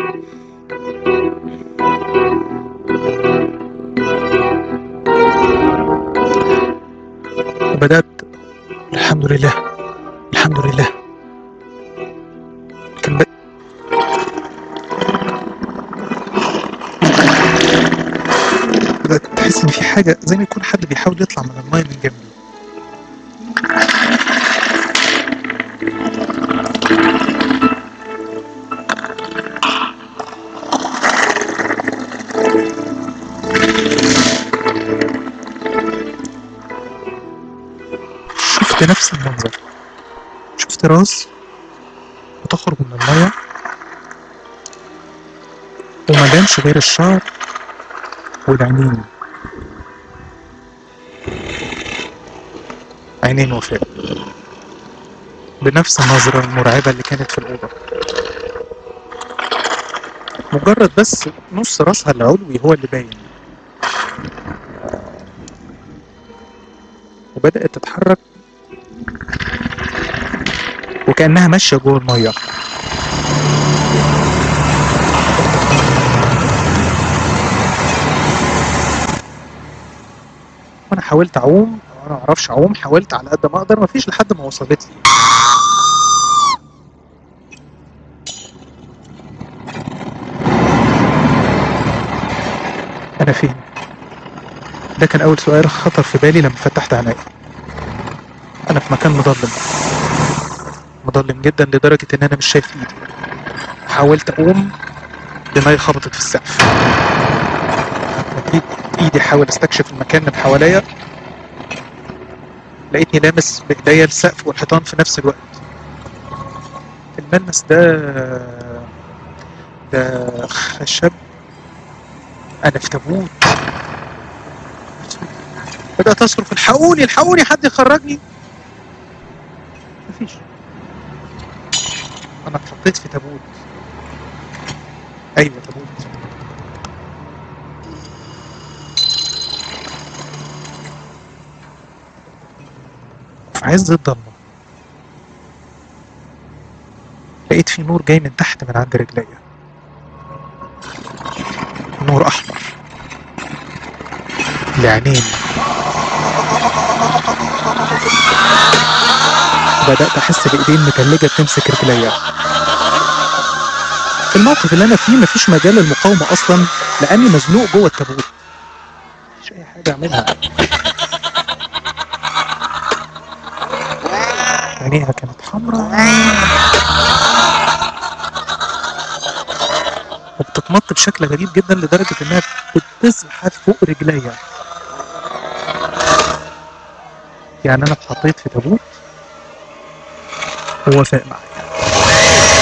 وبدات الحمد لله الحمد لله كان ب... بدأت تحس إن في حاجة زي ما يكون حد بيحاول يطلع من المايه من جنبي شفت نفس المنظر شفت راس بتخرج من المية وما بانش غير الشعر والعينين عينين وفاء بنفس النظرة المرعبة اللي كانت في الأوضة مجرد بس نص راسها العلوي هو اللي باين وبدأت تتحرك وكأنها ماشية جوه المية وانا حاولت اعوم وانا معرفش اعوم حاولت على قد ما اقدر مفيش لحد ما وصلت لي انا فين ده كان اول سؤال خطر في بالي لما فتحت عيني انا في مكان مظلم مظلم جدا لدرجة ان انا مش شايف ايدي حاولت اقوم دماغي خبطت في السقف مديت ايدي احاول استكشف المكان من حواليا لقيتني لامس بايديا السقف والحيطان في نفس الوقت الملمس ده ده خشب انا في تابوت بدأت أصرخ الحقوني الحقوني حد يخرجني مفيش انا اتحطيت في تابوت ايوه تابوت في عز الضلمه لقيت في نور جاي من تحت من عند رجليا نور احمر لعينين بدأت أحس بإيدين متلجة بتمسك رجليا في الموقف اللي أنا فيه مفيش مجال للمقاومة أصلا لأني مزنوق جوه التابوت مفيش أي حاجة أعملها عينيها كانت حمراء وبتتمط بشكل غريب جدا لدرجة إنها بتزحف فوق رجليا يعني أنا اتحطيت في تابوت هو فاق معايا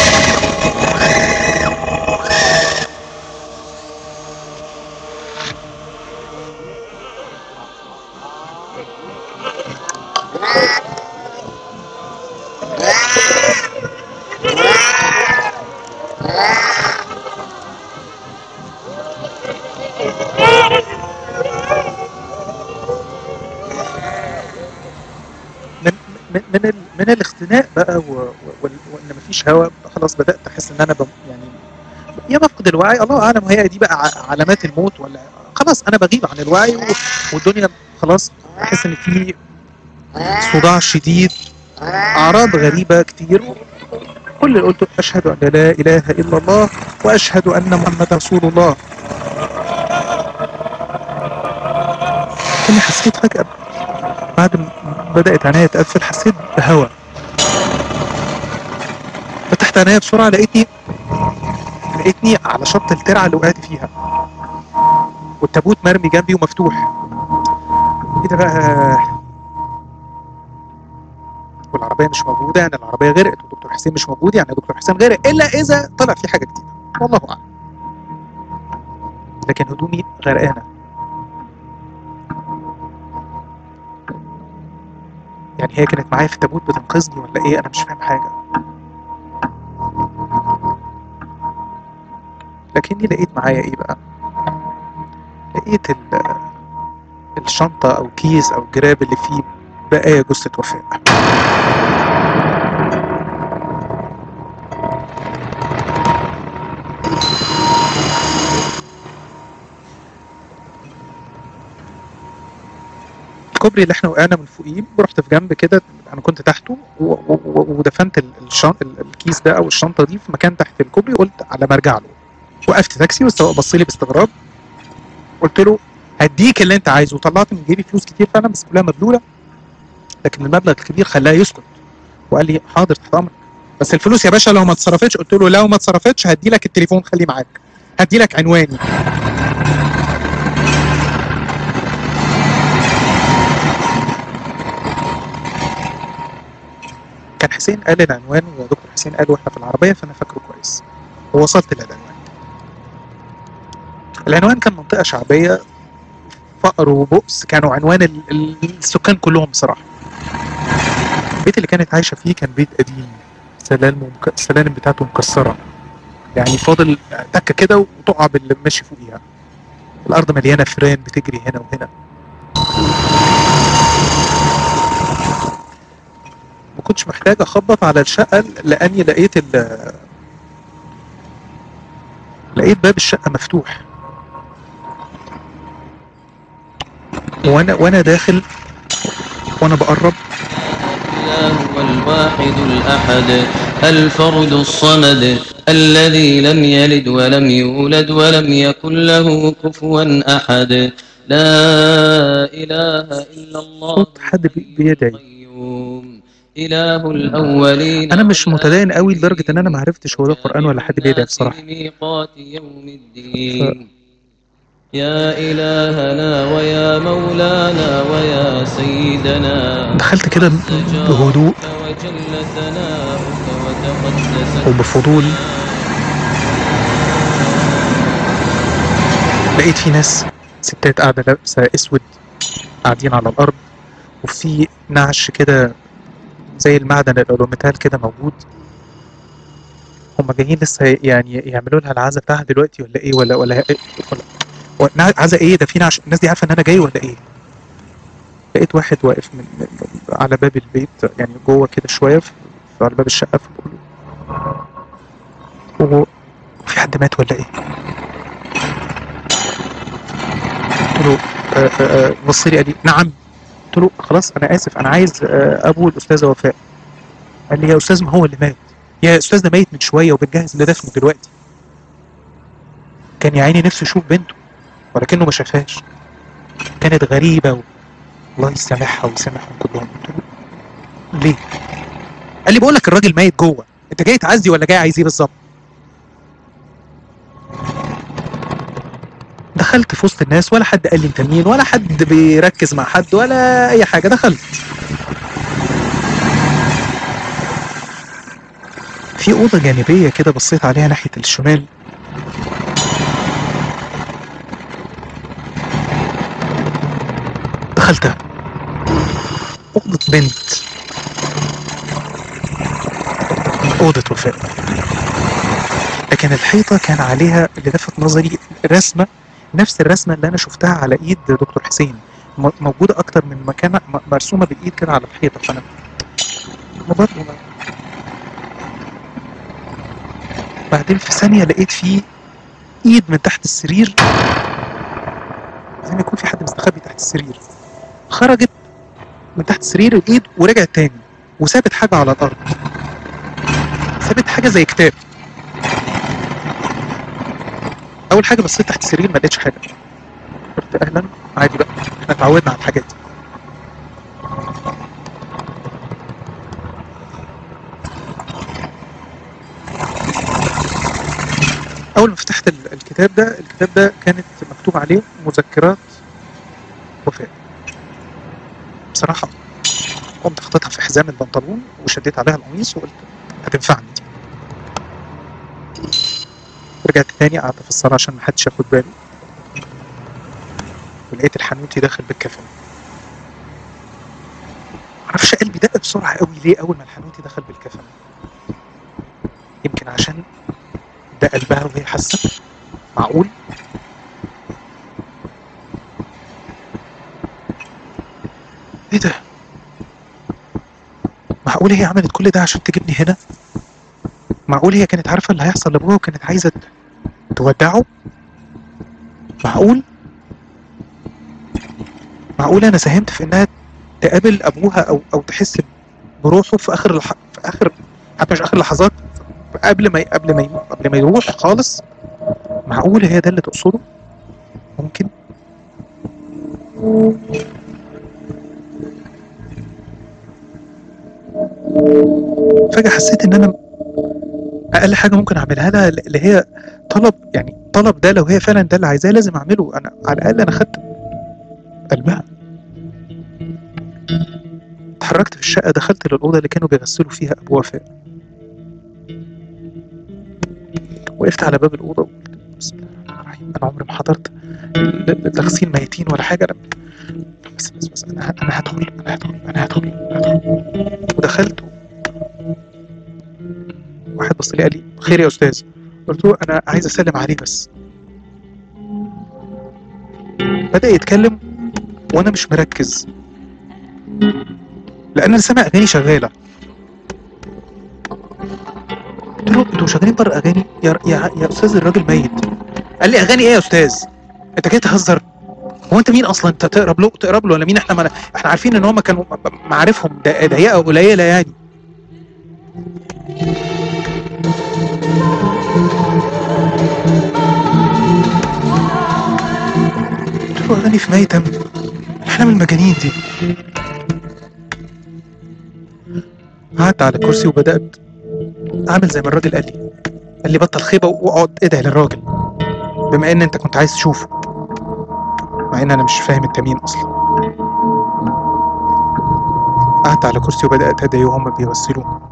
من من من, ال من الاختناق بقى و- و- وال- وان مفيش هواء خلاص بدات احس ان انا بم يعني يا بفقد الوعي الله اعلم هي دي بقى ع- علامات الموت ولا خلاص انا بغيب عن الوعي و- والدنيا خلاص احس ان في صداع شديد اعراض غريبه كتير كل اللي قلته اشهد ان لا اله الا الله واشهد ان محمد رسول الله اني حسيت فجاه بعد ما بدات عينيا تقفل حسيت بهواء فتحت عينيا بسرعه لقيتني لقيتني على شط الترعه اللي وقعت فيها والتابوت مرمي جنبي ومفتوح ايه ده بقى والعربيه مش موجوده يعني العربيه غرقت ودكتور حسين مش موجود يعني دكتور حسين غرق الا اذا طلع في حاجه جديده والله اعلم لكن هدومي غرقانه يعني هي كانت معايا في التابوت بتنقذني ولا ايه انا مش فاهم حاجه لكني لقيت معايا ايه بقى لقيت ال الشنطة أو كيس أو جراب اللي فيه بقايا جثة وفاء الكوبري اللي احنا وقعنا من فوقيه رحت في جنب كده انا كنت تحته و- و- و- ودفنت ال- الشن... ال- الكيس ده او الشنطه دي في مكان تحت الكوبري قلت على ما ارجع له وقفت تاكسي والسواق بص لي باستغراب قلت له هديك اللي انت عايزه وطلعت من جيبي فلوس كتير فعلا بس كلها مبلوله لكن المبلغ الكبير خلاه يسكت وقال لي حاضر تحت امرك بس الفلوس يا باشا لو ما اتصرفتش قلت له لو ما اتصرفتش هدي لك التليفون خليه معاك هدي لك عنواني كان حسين قال العنوان ودكتور حسين قال واحنا في العربيه فانا فاكره كويس ووصلت للعنوان العنوان كان منطقه شعبيه فقر وبؤس كانوا عنوان ال- ال- السكان كلهم بصراحه البيت اللي كانت عايشه فيه كان بيت قديم سلالم ومك... السلالم بتاعته مكسره يعني فاضل تكه كده وتقع باللي ماشي فوقيها الارض مليانه فران بتجري هنا وهنا ما كنتش محتاج اخبط على الشقه لاني لقيت ال لقيت باب الشقه مفتوح وانا وانا داخل وانا بقرب الله هو الواحد الأحد الفرد الصمد الذي لم يلد ولم يولد ولم يكن له كفوا أحد لا إله إلا الله صوت حد بي- بيدعي القيوم إله الأولين انا مش متدين قوي لدرجه ان انا ما عرفتش هو ده قران ولا حد بيدعي بصراحه ميقات يوم الدين يا إلهنا ويا مولانا ويا سيدنا دخلت كده بهدوء وجل ثناؤك وتقدس وبفضول لقيت في ناس ستات قاعدة لابسة اسود قاعدين على الارض وفي نعش كده زي المعدن الالوميتال كده موجود هم جايين لسه يعني يعملوا لها العزا بتاعها دلوقتي ولا ايه ولا ولا ولا ولا- عزا ايه ده فينا عش... الناس دي عارفه ان انا جاي ولا ايه لقيت واحد واقف من, من من- على باب البيت يعني جوه كده شويه في... في- على باب الشقه فبقول له هو في حد مات ولا ايه؟ قلت له آه، آه، آه، بص لي قال لي نعم قلت له خلاص انا اسف انا عايز آه، ابو الاستاذه وفاء قال لي يا استاذ ما هو اللي مات يا استاذ ده ميت من شويه وبنجهز لدفنه دلوقتي كان يا عيني نفسه يشوف بنته ولكنه ما شافهاش كانت غريبه و... الله يسامحها ويسامحهم كلهم قلت له ليه؟ قال لي بقول لك الراجل ميت جوه انت جاي تعزي ولا جاي عايز ايه بالظبط؟ دخلت في وسط الناس ولا حد قال لي انت مين ولا حد بيركز مع حد ولا اي حاجه دخلت في اوضه جانبيه كده بصيت عليها ناحيه الشمال دخلتها اوضه بنت اوضه وفاء لكن الحيطه كان عليها اللي لفت نظري رسمه نفس الرسمه اللي انا شفتها على ايد دكتور حسين م- موجوده اكتر من مكان م- مرسومه بالايد كده على الحيطه فانا ما برضه ما- بعدين في ثانيه لقيت فيه ايد من تحت السرير زي ما يكون في حد مستخبي تحت السرير خرجت من تحت السرير الايد ورجعت تاني وسابت حاجه على الارض سابت حاجه زي كتاب اول حاجه بصيت تحت السرير ما لقيتش حاجه قلت اهلا عادي بقى احنا اتعودنا على الحاجات دي اول ما فتحت ال- الكتاب ده الكتاب ده كانت مكتوب عليه مذكرات وفاء بصراحه قمت حطيتها في حزام البنطلون وشديت عليها القميص وقلت هتنفعني دي رجعت تاني قعدت في الصالة عشان محدش ياخد باله ولقيت الحنوتي داخل بالكفن معرفش قلبي دق بسرعة قوي ليه أول ما الحنوتي دخل بالكفن يمكن عشان ده قلبها وهي حاسة معقول ايه ده معقول هي عملت كل ده عشان تجيبني هنا معقول هي كانت عارفة اللي هيحصل لأبوها وكانت عايزة تودعه معقول معقول أنا ساهمت في إنها تقابل أبوها أو أو تحس بروحه في آخر الح... في آخر حتى مش آخر لحظات قبل ما قبل ما يموت قبل ما يروح خالص معقول هي ده اللي تقصده ممكن فجأة حسيت إن أنا اقل حاجه ممكن اعملها لها اللي هي طلب يعني طلب ده لو هي فعلا ده اللي عايزاه لازم اعمله انا على الاقل انا خدت قلبها اتحركت في الشقه دخلت للاوضه اللي كانوا بيغسلوا فيها ابو وفاء وقفت على باب الاوضه وقلت بسم الله الرحمن الرحيم انا عمري ما حضرت ل- ل- تغسيل ميتين ولا حاجه انا بس بس بس انا انا هدخل انا هدخل انا هدخل أنا هدخل ودخلت واحد بص لي قال لي خير يا استاذ قلت له انا عايز اسلم عليه بس بدا يتكلم وانا مش مركز لان انا سامع اغاني شغاله قلت له انتوا شغالين بره اغاني يا يا يا استاذ الراجل ميت قال لي اغاني ايه يا استاذ انت جاي تهزر هو انت مين اصلا انت تقرب له تقرب له ولا مين احنا ما احنا عارفين ان هم كانوا معارفهم دا- ضيقه قليله يعني قلت له اغاني في ميتم احنا من المجانين دي قعدت على كرسي وبدات اعمل زي ما الراجل قال لي قال لي بطل خيبه واقعد ادعي للراجل بما ان انت كنت عايز تشوفه مع ان انا مش فاهم انت مين اصلا قعدت على كرسي وبدات ادعي وهم بيغسلوه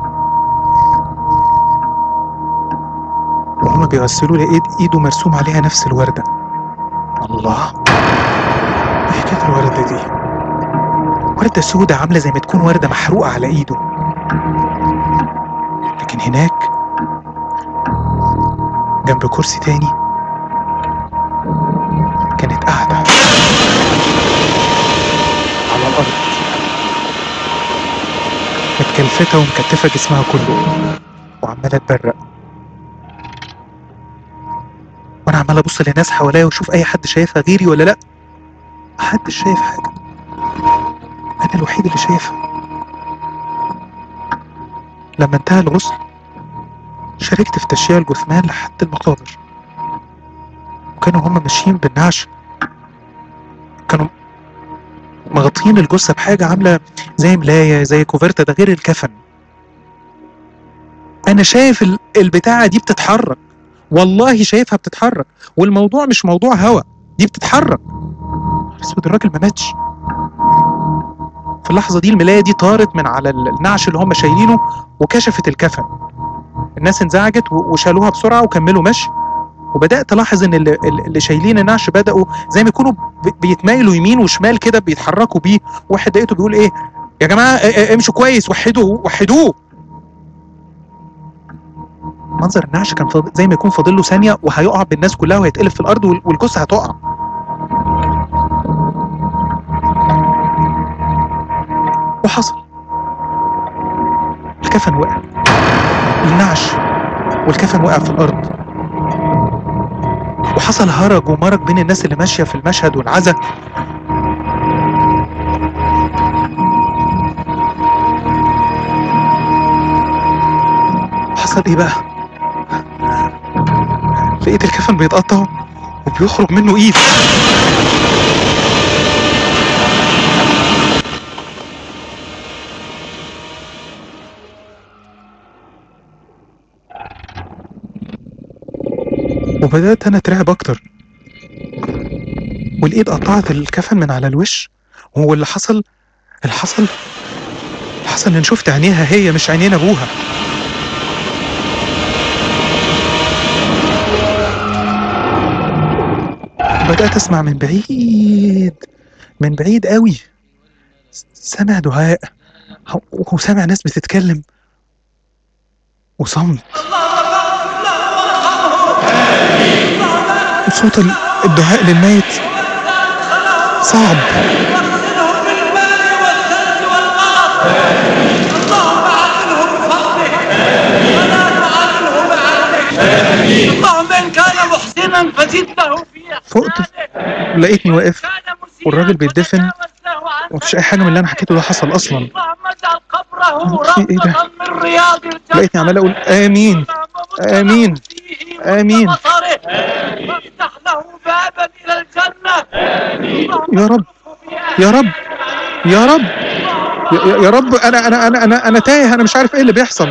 وهم بيغسلوه لقيت ايده مرسوم عليها نفس الورده الله ايه حكايه الورده دي ورده سودة عامله زي ما تكون ورده محروقه على ايده لكن هناك جنب كرسي تاني كانت قاعدة على الأرض متكلفتة ومكتفة جسمها كله وعمالة تبرق وأنا عمال أبص للناس حواليا وأشوف أي حد شايفها غيري ولا لأ محدش شايف حاجة أنا الوحيد اللي شايفها لما انتهى الغسل شاركت في تشييع الجثمان لحد المقابر وكانوا هما ماشيين بالنعش كانوا مغطين الجثة بحاجة عاملة زي ملاية زي كوفرتة ده غير الكفن أنا شايف ال- البتاعة دي بتتحرك والله شايفها بتتحرك والموضوع مش موضوع هوا دي بتتحرك اسود الراجل ما ماتش في اللحظة دي الملاية دي طارت من على ال- النعش اللي هم شايلينه وكشفت الكفن الناس انزعجت و- وشالوها بسرعة وكملوا مشي وبدأت ألاحظ إن اللي, اللي شايلين النعش بدأوا زي ما يكونوا ب- بيتمايلوا يمين وشمال كده بيتحركوا بيه واحد لقيته بيقول إيه يا جماعة ا- ا- امشوا كويس وحدوا وحدوه منظر النعش كان فاضل زي ما يكون فاضل له ثانية وهيقع بالناس كلها وهيتقلب في الأرض وال- والجثة هتقع وحصل الكفن وقع النعش والكفن وقع في الأرض وحصل هرج ومرج بين الناس اللي ماشية في المشهد والعزا حصل ايه بقى لقيت الكفن بيتقطع وبيخرج منه ايد وبدأت أنا أترعب أكتر والإيد قطعت الكفن من على الوش هو اللي حصل اللي حصل اللي حصل إن شفت عينيها هي مش عينين أبوها بدأت أسمع من بعيد من بعيد قوي سامع دعاء وسامع ناس بتتكلم وصمت وصوت ال- الدعاء للميت صعب اللهم ان كان محسنا فزد له في فقت احسانه لقيتني واقف كان مسيئا والراجل بيتدفن فتجاوز له عنه. ومفيش أي حاجة من اللي أنا حكيته ده حصل أصلا اللهم اجعل قبره في إيه ده؟ روضة من رياض الجنة لقيتني عمال أقول آمين اللهم آمين. مد فيه آمين. مد بصره وافتح له بابا الى الجنة اللهم يا رب اكتبه يا رب يا رب يا, يا- يا رب أنا أنا أنا أنا أنا تايه أنا مش عارف إيه اللي بيحصل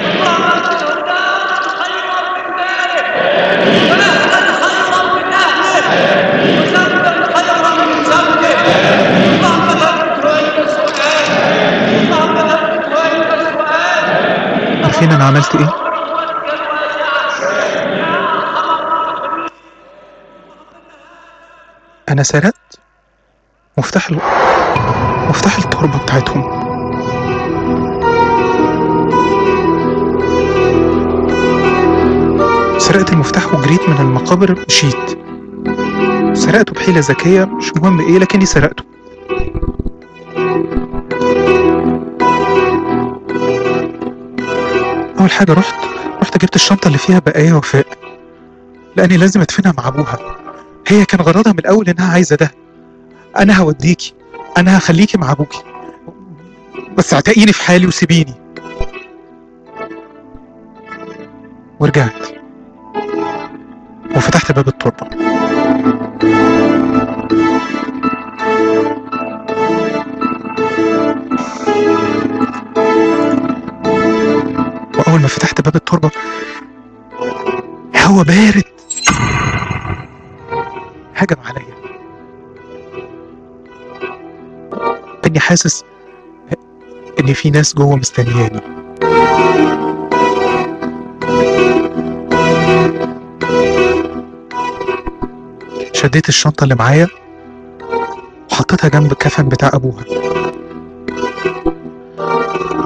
عارفين أنا عملت إيه؟ أنا سرقت مفتاح ال... مفتاح التربة بتاعتهم سرقت المفتاح وجريت من المقابر مشيت سرقته بحيلة ذكية مش مهم ايه لكني سرقته أول حاجة رحت رحت جبت الشنطة اللي فيها بقايا وفاء لأني لازم أدفنها مع أبوها هي كان غرضها من الأول إنها عايزة ده أنا هوديكي أنا هخليكي مع أبوكي بس اعتقيني في حالي وسيبيني ورجعت وفتحت باب التربة وأول ما فتحت باب التربة هوا بارد هجم عليا اني حاسس ان في ناس جوه مستنياني شديت الشنطة اللي معايا وحطيتها جنب الكفن بتاع أبوها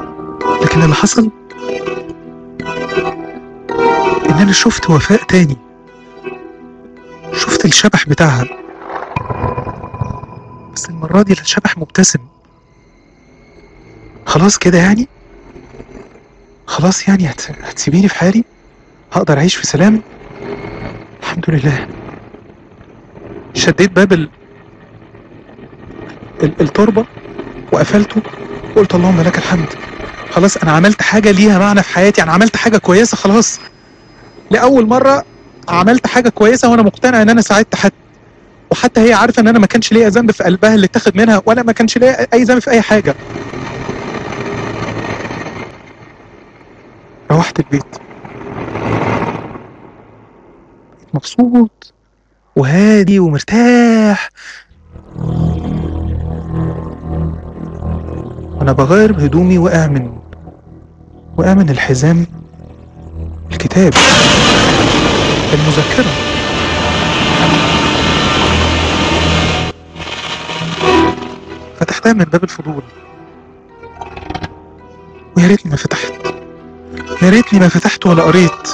لكن اللي حصل إن أنا شفت وفاء تاني صوت الشبح بتاعها بس المرة دي الشبح مبتسم خلاص كده يعني خلاص يعني هت... هتسيبيني في حالي هقدر أعيش في سلام الحمد لله شديت باب ال... ال... التربة وقفلته وقلت اللهم لك الحمد خلاص أنا عملت حاجة ليها معنى في حياتي أنا عملت حاجة كويسة خلاص لأول مرة عملت حاجة كويسة وأنا مقتنع إن أنا ساعدت حد وحتى هي عارفة إن أنا ما كانش ليا ذنب في قلبها اللي اتاخد منها وأنا ما كانش ليا أي ذنب في أي حاجة روحت البيت بقيت مبسوط وهادي ومرتاح أنا بغير بهدومي وقع من وقع من الحزام الكتاب المذكرة فتحتها من باب الفضول ويا ريتني ما فتحت يا ريتني ما فتحت ولا قريت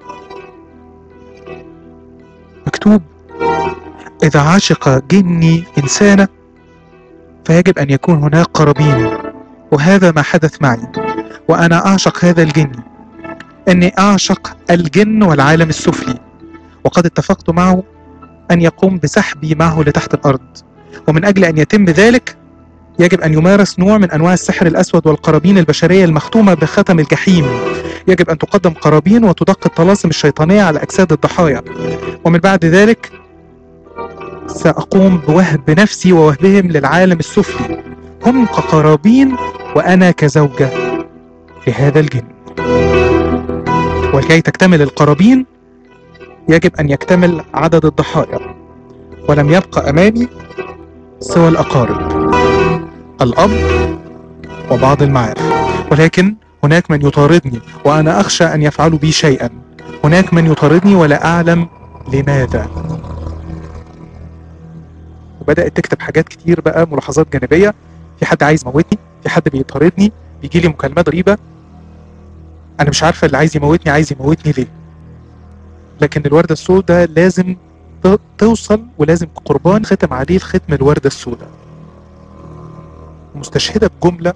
مكتوب إذا عشق جني إنسانة فيجب أن يكون هناك قرابين وهذا ما حدث معي وأنا أعشق هذا الجن أني أعشق الجن والعالم السفلي وقد اتفقت معه أن يقوم بسحبي معه لتحت الأرض ومن أجل أن يتم ذلك يجب أن يمارس نوع من أنواع السحر الأسود والقرابين البشرية المختومة بختم الجحيم يجب أن تقدم قرابين وتدق الطلاسم الشيطانية على أجساد الضحايا ومن بعد ذلك سأقوم بوهب نفسي ووهبهم للعالم السفلي هم كقرابين وأنا كزوجة لهذا الجن ولكي تكتمل القرابين يجب أن يكتمل عدد الضحايا ولم يبقى أمامي سوى الأقارب الأب وبعض المعارف ولكن هناك من يطاردني وأنا أخشى أن يفعلوا بي شيئا هناك من يطاردني ولا أعلم لماذا وبدأت تكتب حاجات كتير بقى ملاحظات جانبية في حد عايز يموتني في حد بيطاردني بيجي لي مكالمات غريبة أنا مش عارفة اللي عايز يموتني عايز يموتني ليه لكن الوردة السوداء لازم ت- توصل ولازم قربان ختم عليه الختم الوردة السوداء مستشهدة بجملة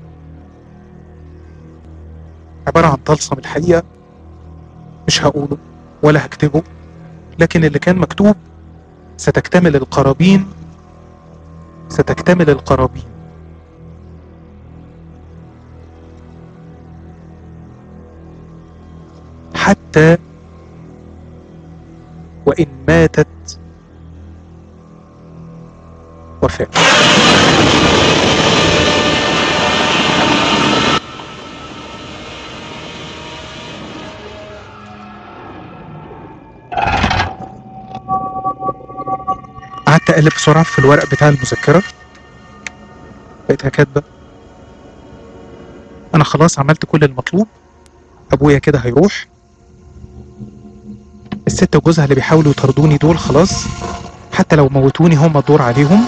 عبارة عن طلسم الحقيقة مش هقوله ولا هكتبه لكن اللي كان مكتوب ستكتمل القرابين ستكتمل القرابين حتى وإن ماتت وفاة قعدت اقلب بسرعه في الورق بتاع المذكره لقيتها كاتبه انا خلاص عملت كل المطلوب ابويا كده هيروح الست وجوزها اللي بيحاولوا يطردوني دول خلاص حتى لو موتوني هم الدور عليهم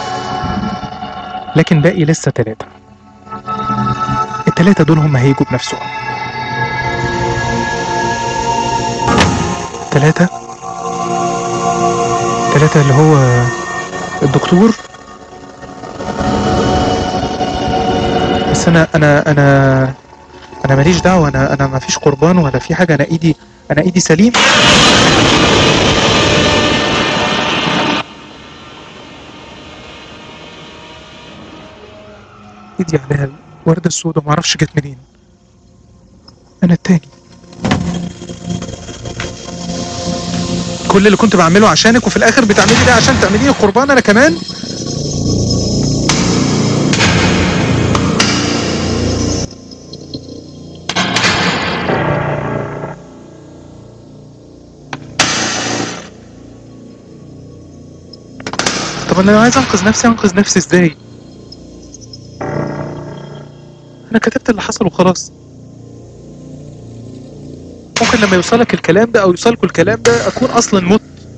لكن باقي لسه تلاتة التلاتة دول هم هيجوا بنفسهم تلاتة تلاتة اللي هو الدكتور بس انا انا انا انا ماليش دعوه انا انا ما فيش قربان ولا في حاجه انا ايدي انا ايدي سليم ايدي عليها الورده السوداء معرفش جت منين انا التاني كل اللي كنت بعمله عشانك وفي الاخر بتعملي ده عشان تعمليني قربان انا كمان طب انا لو عايز انقذ نفسي انقذ نفسي ازاي انا كتبت اللي حصل وخلاص ممكن لما يوصلك الكلام ده او يوصلكوا الكلام ده اكون اصلا مت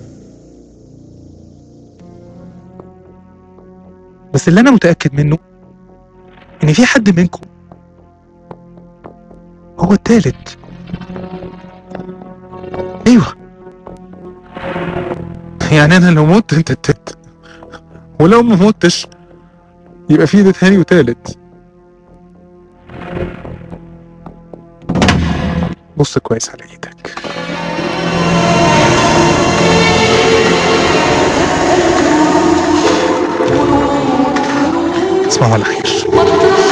بس اللي انا متاكد منه ان في حد منكم هو التالت ايوه يعني انا لو مت انت تت ولو ما متش يبقى في ده تاني وتالت بص كويس على ايدك تصبحوا على خير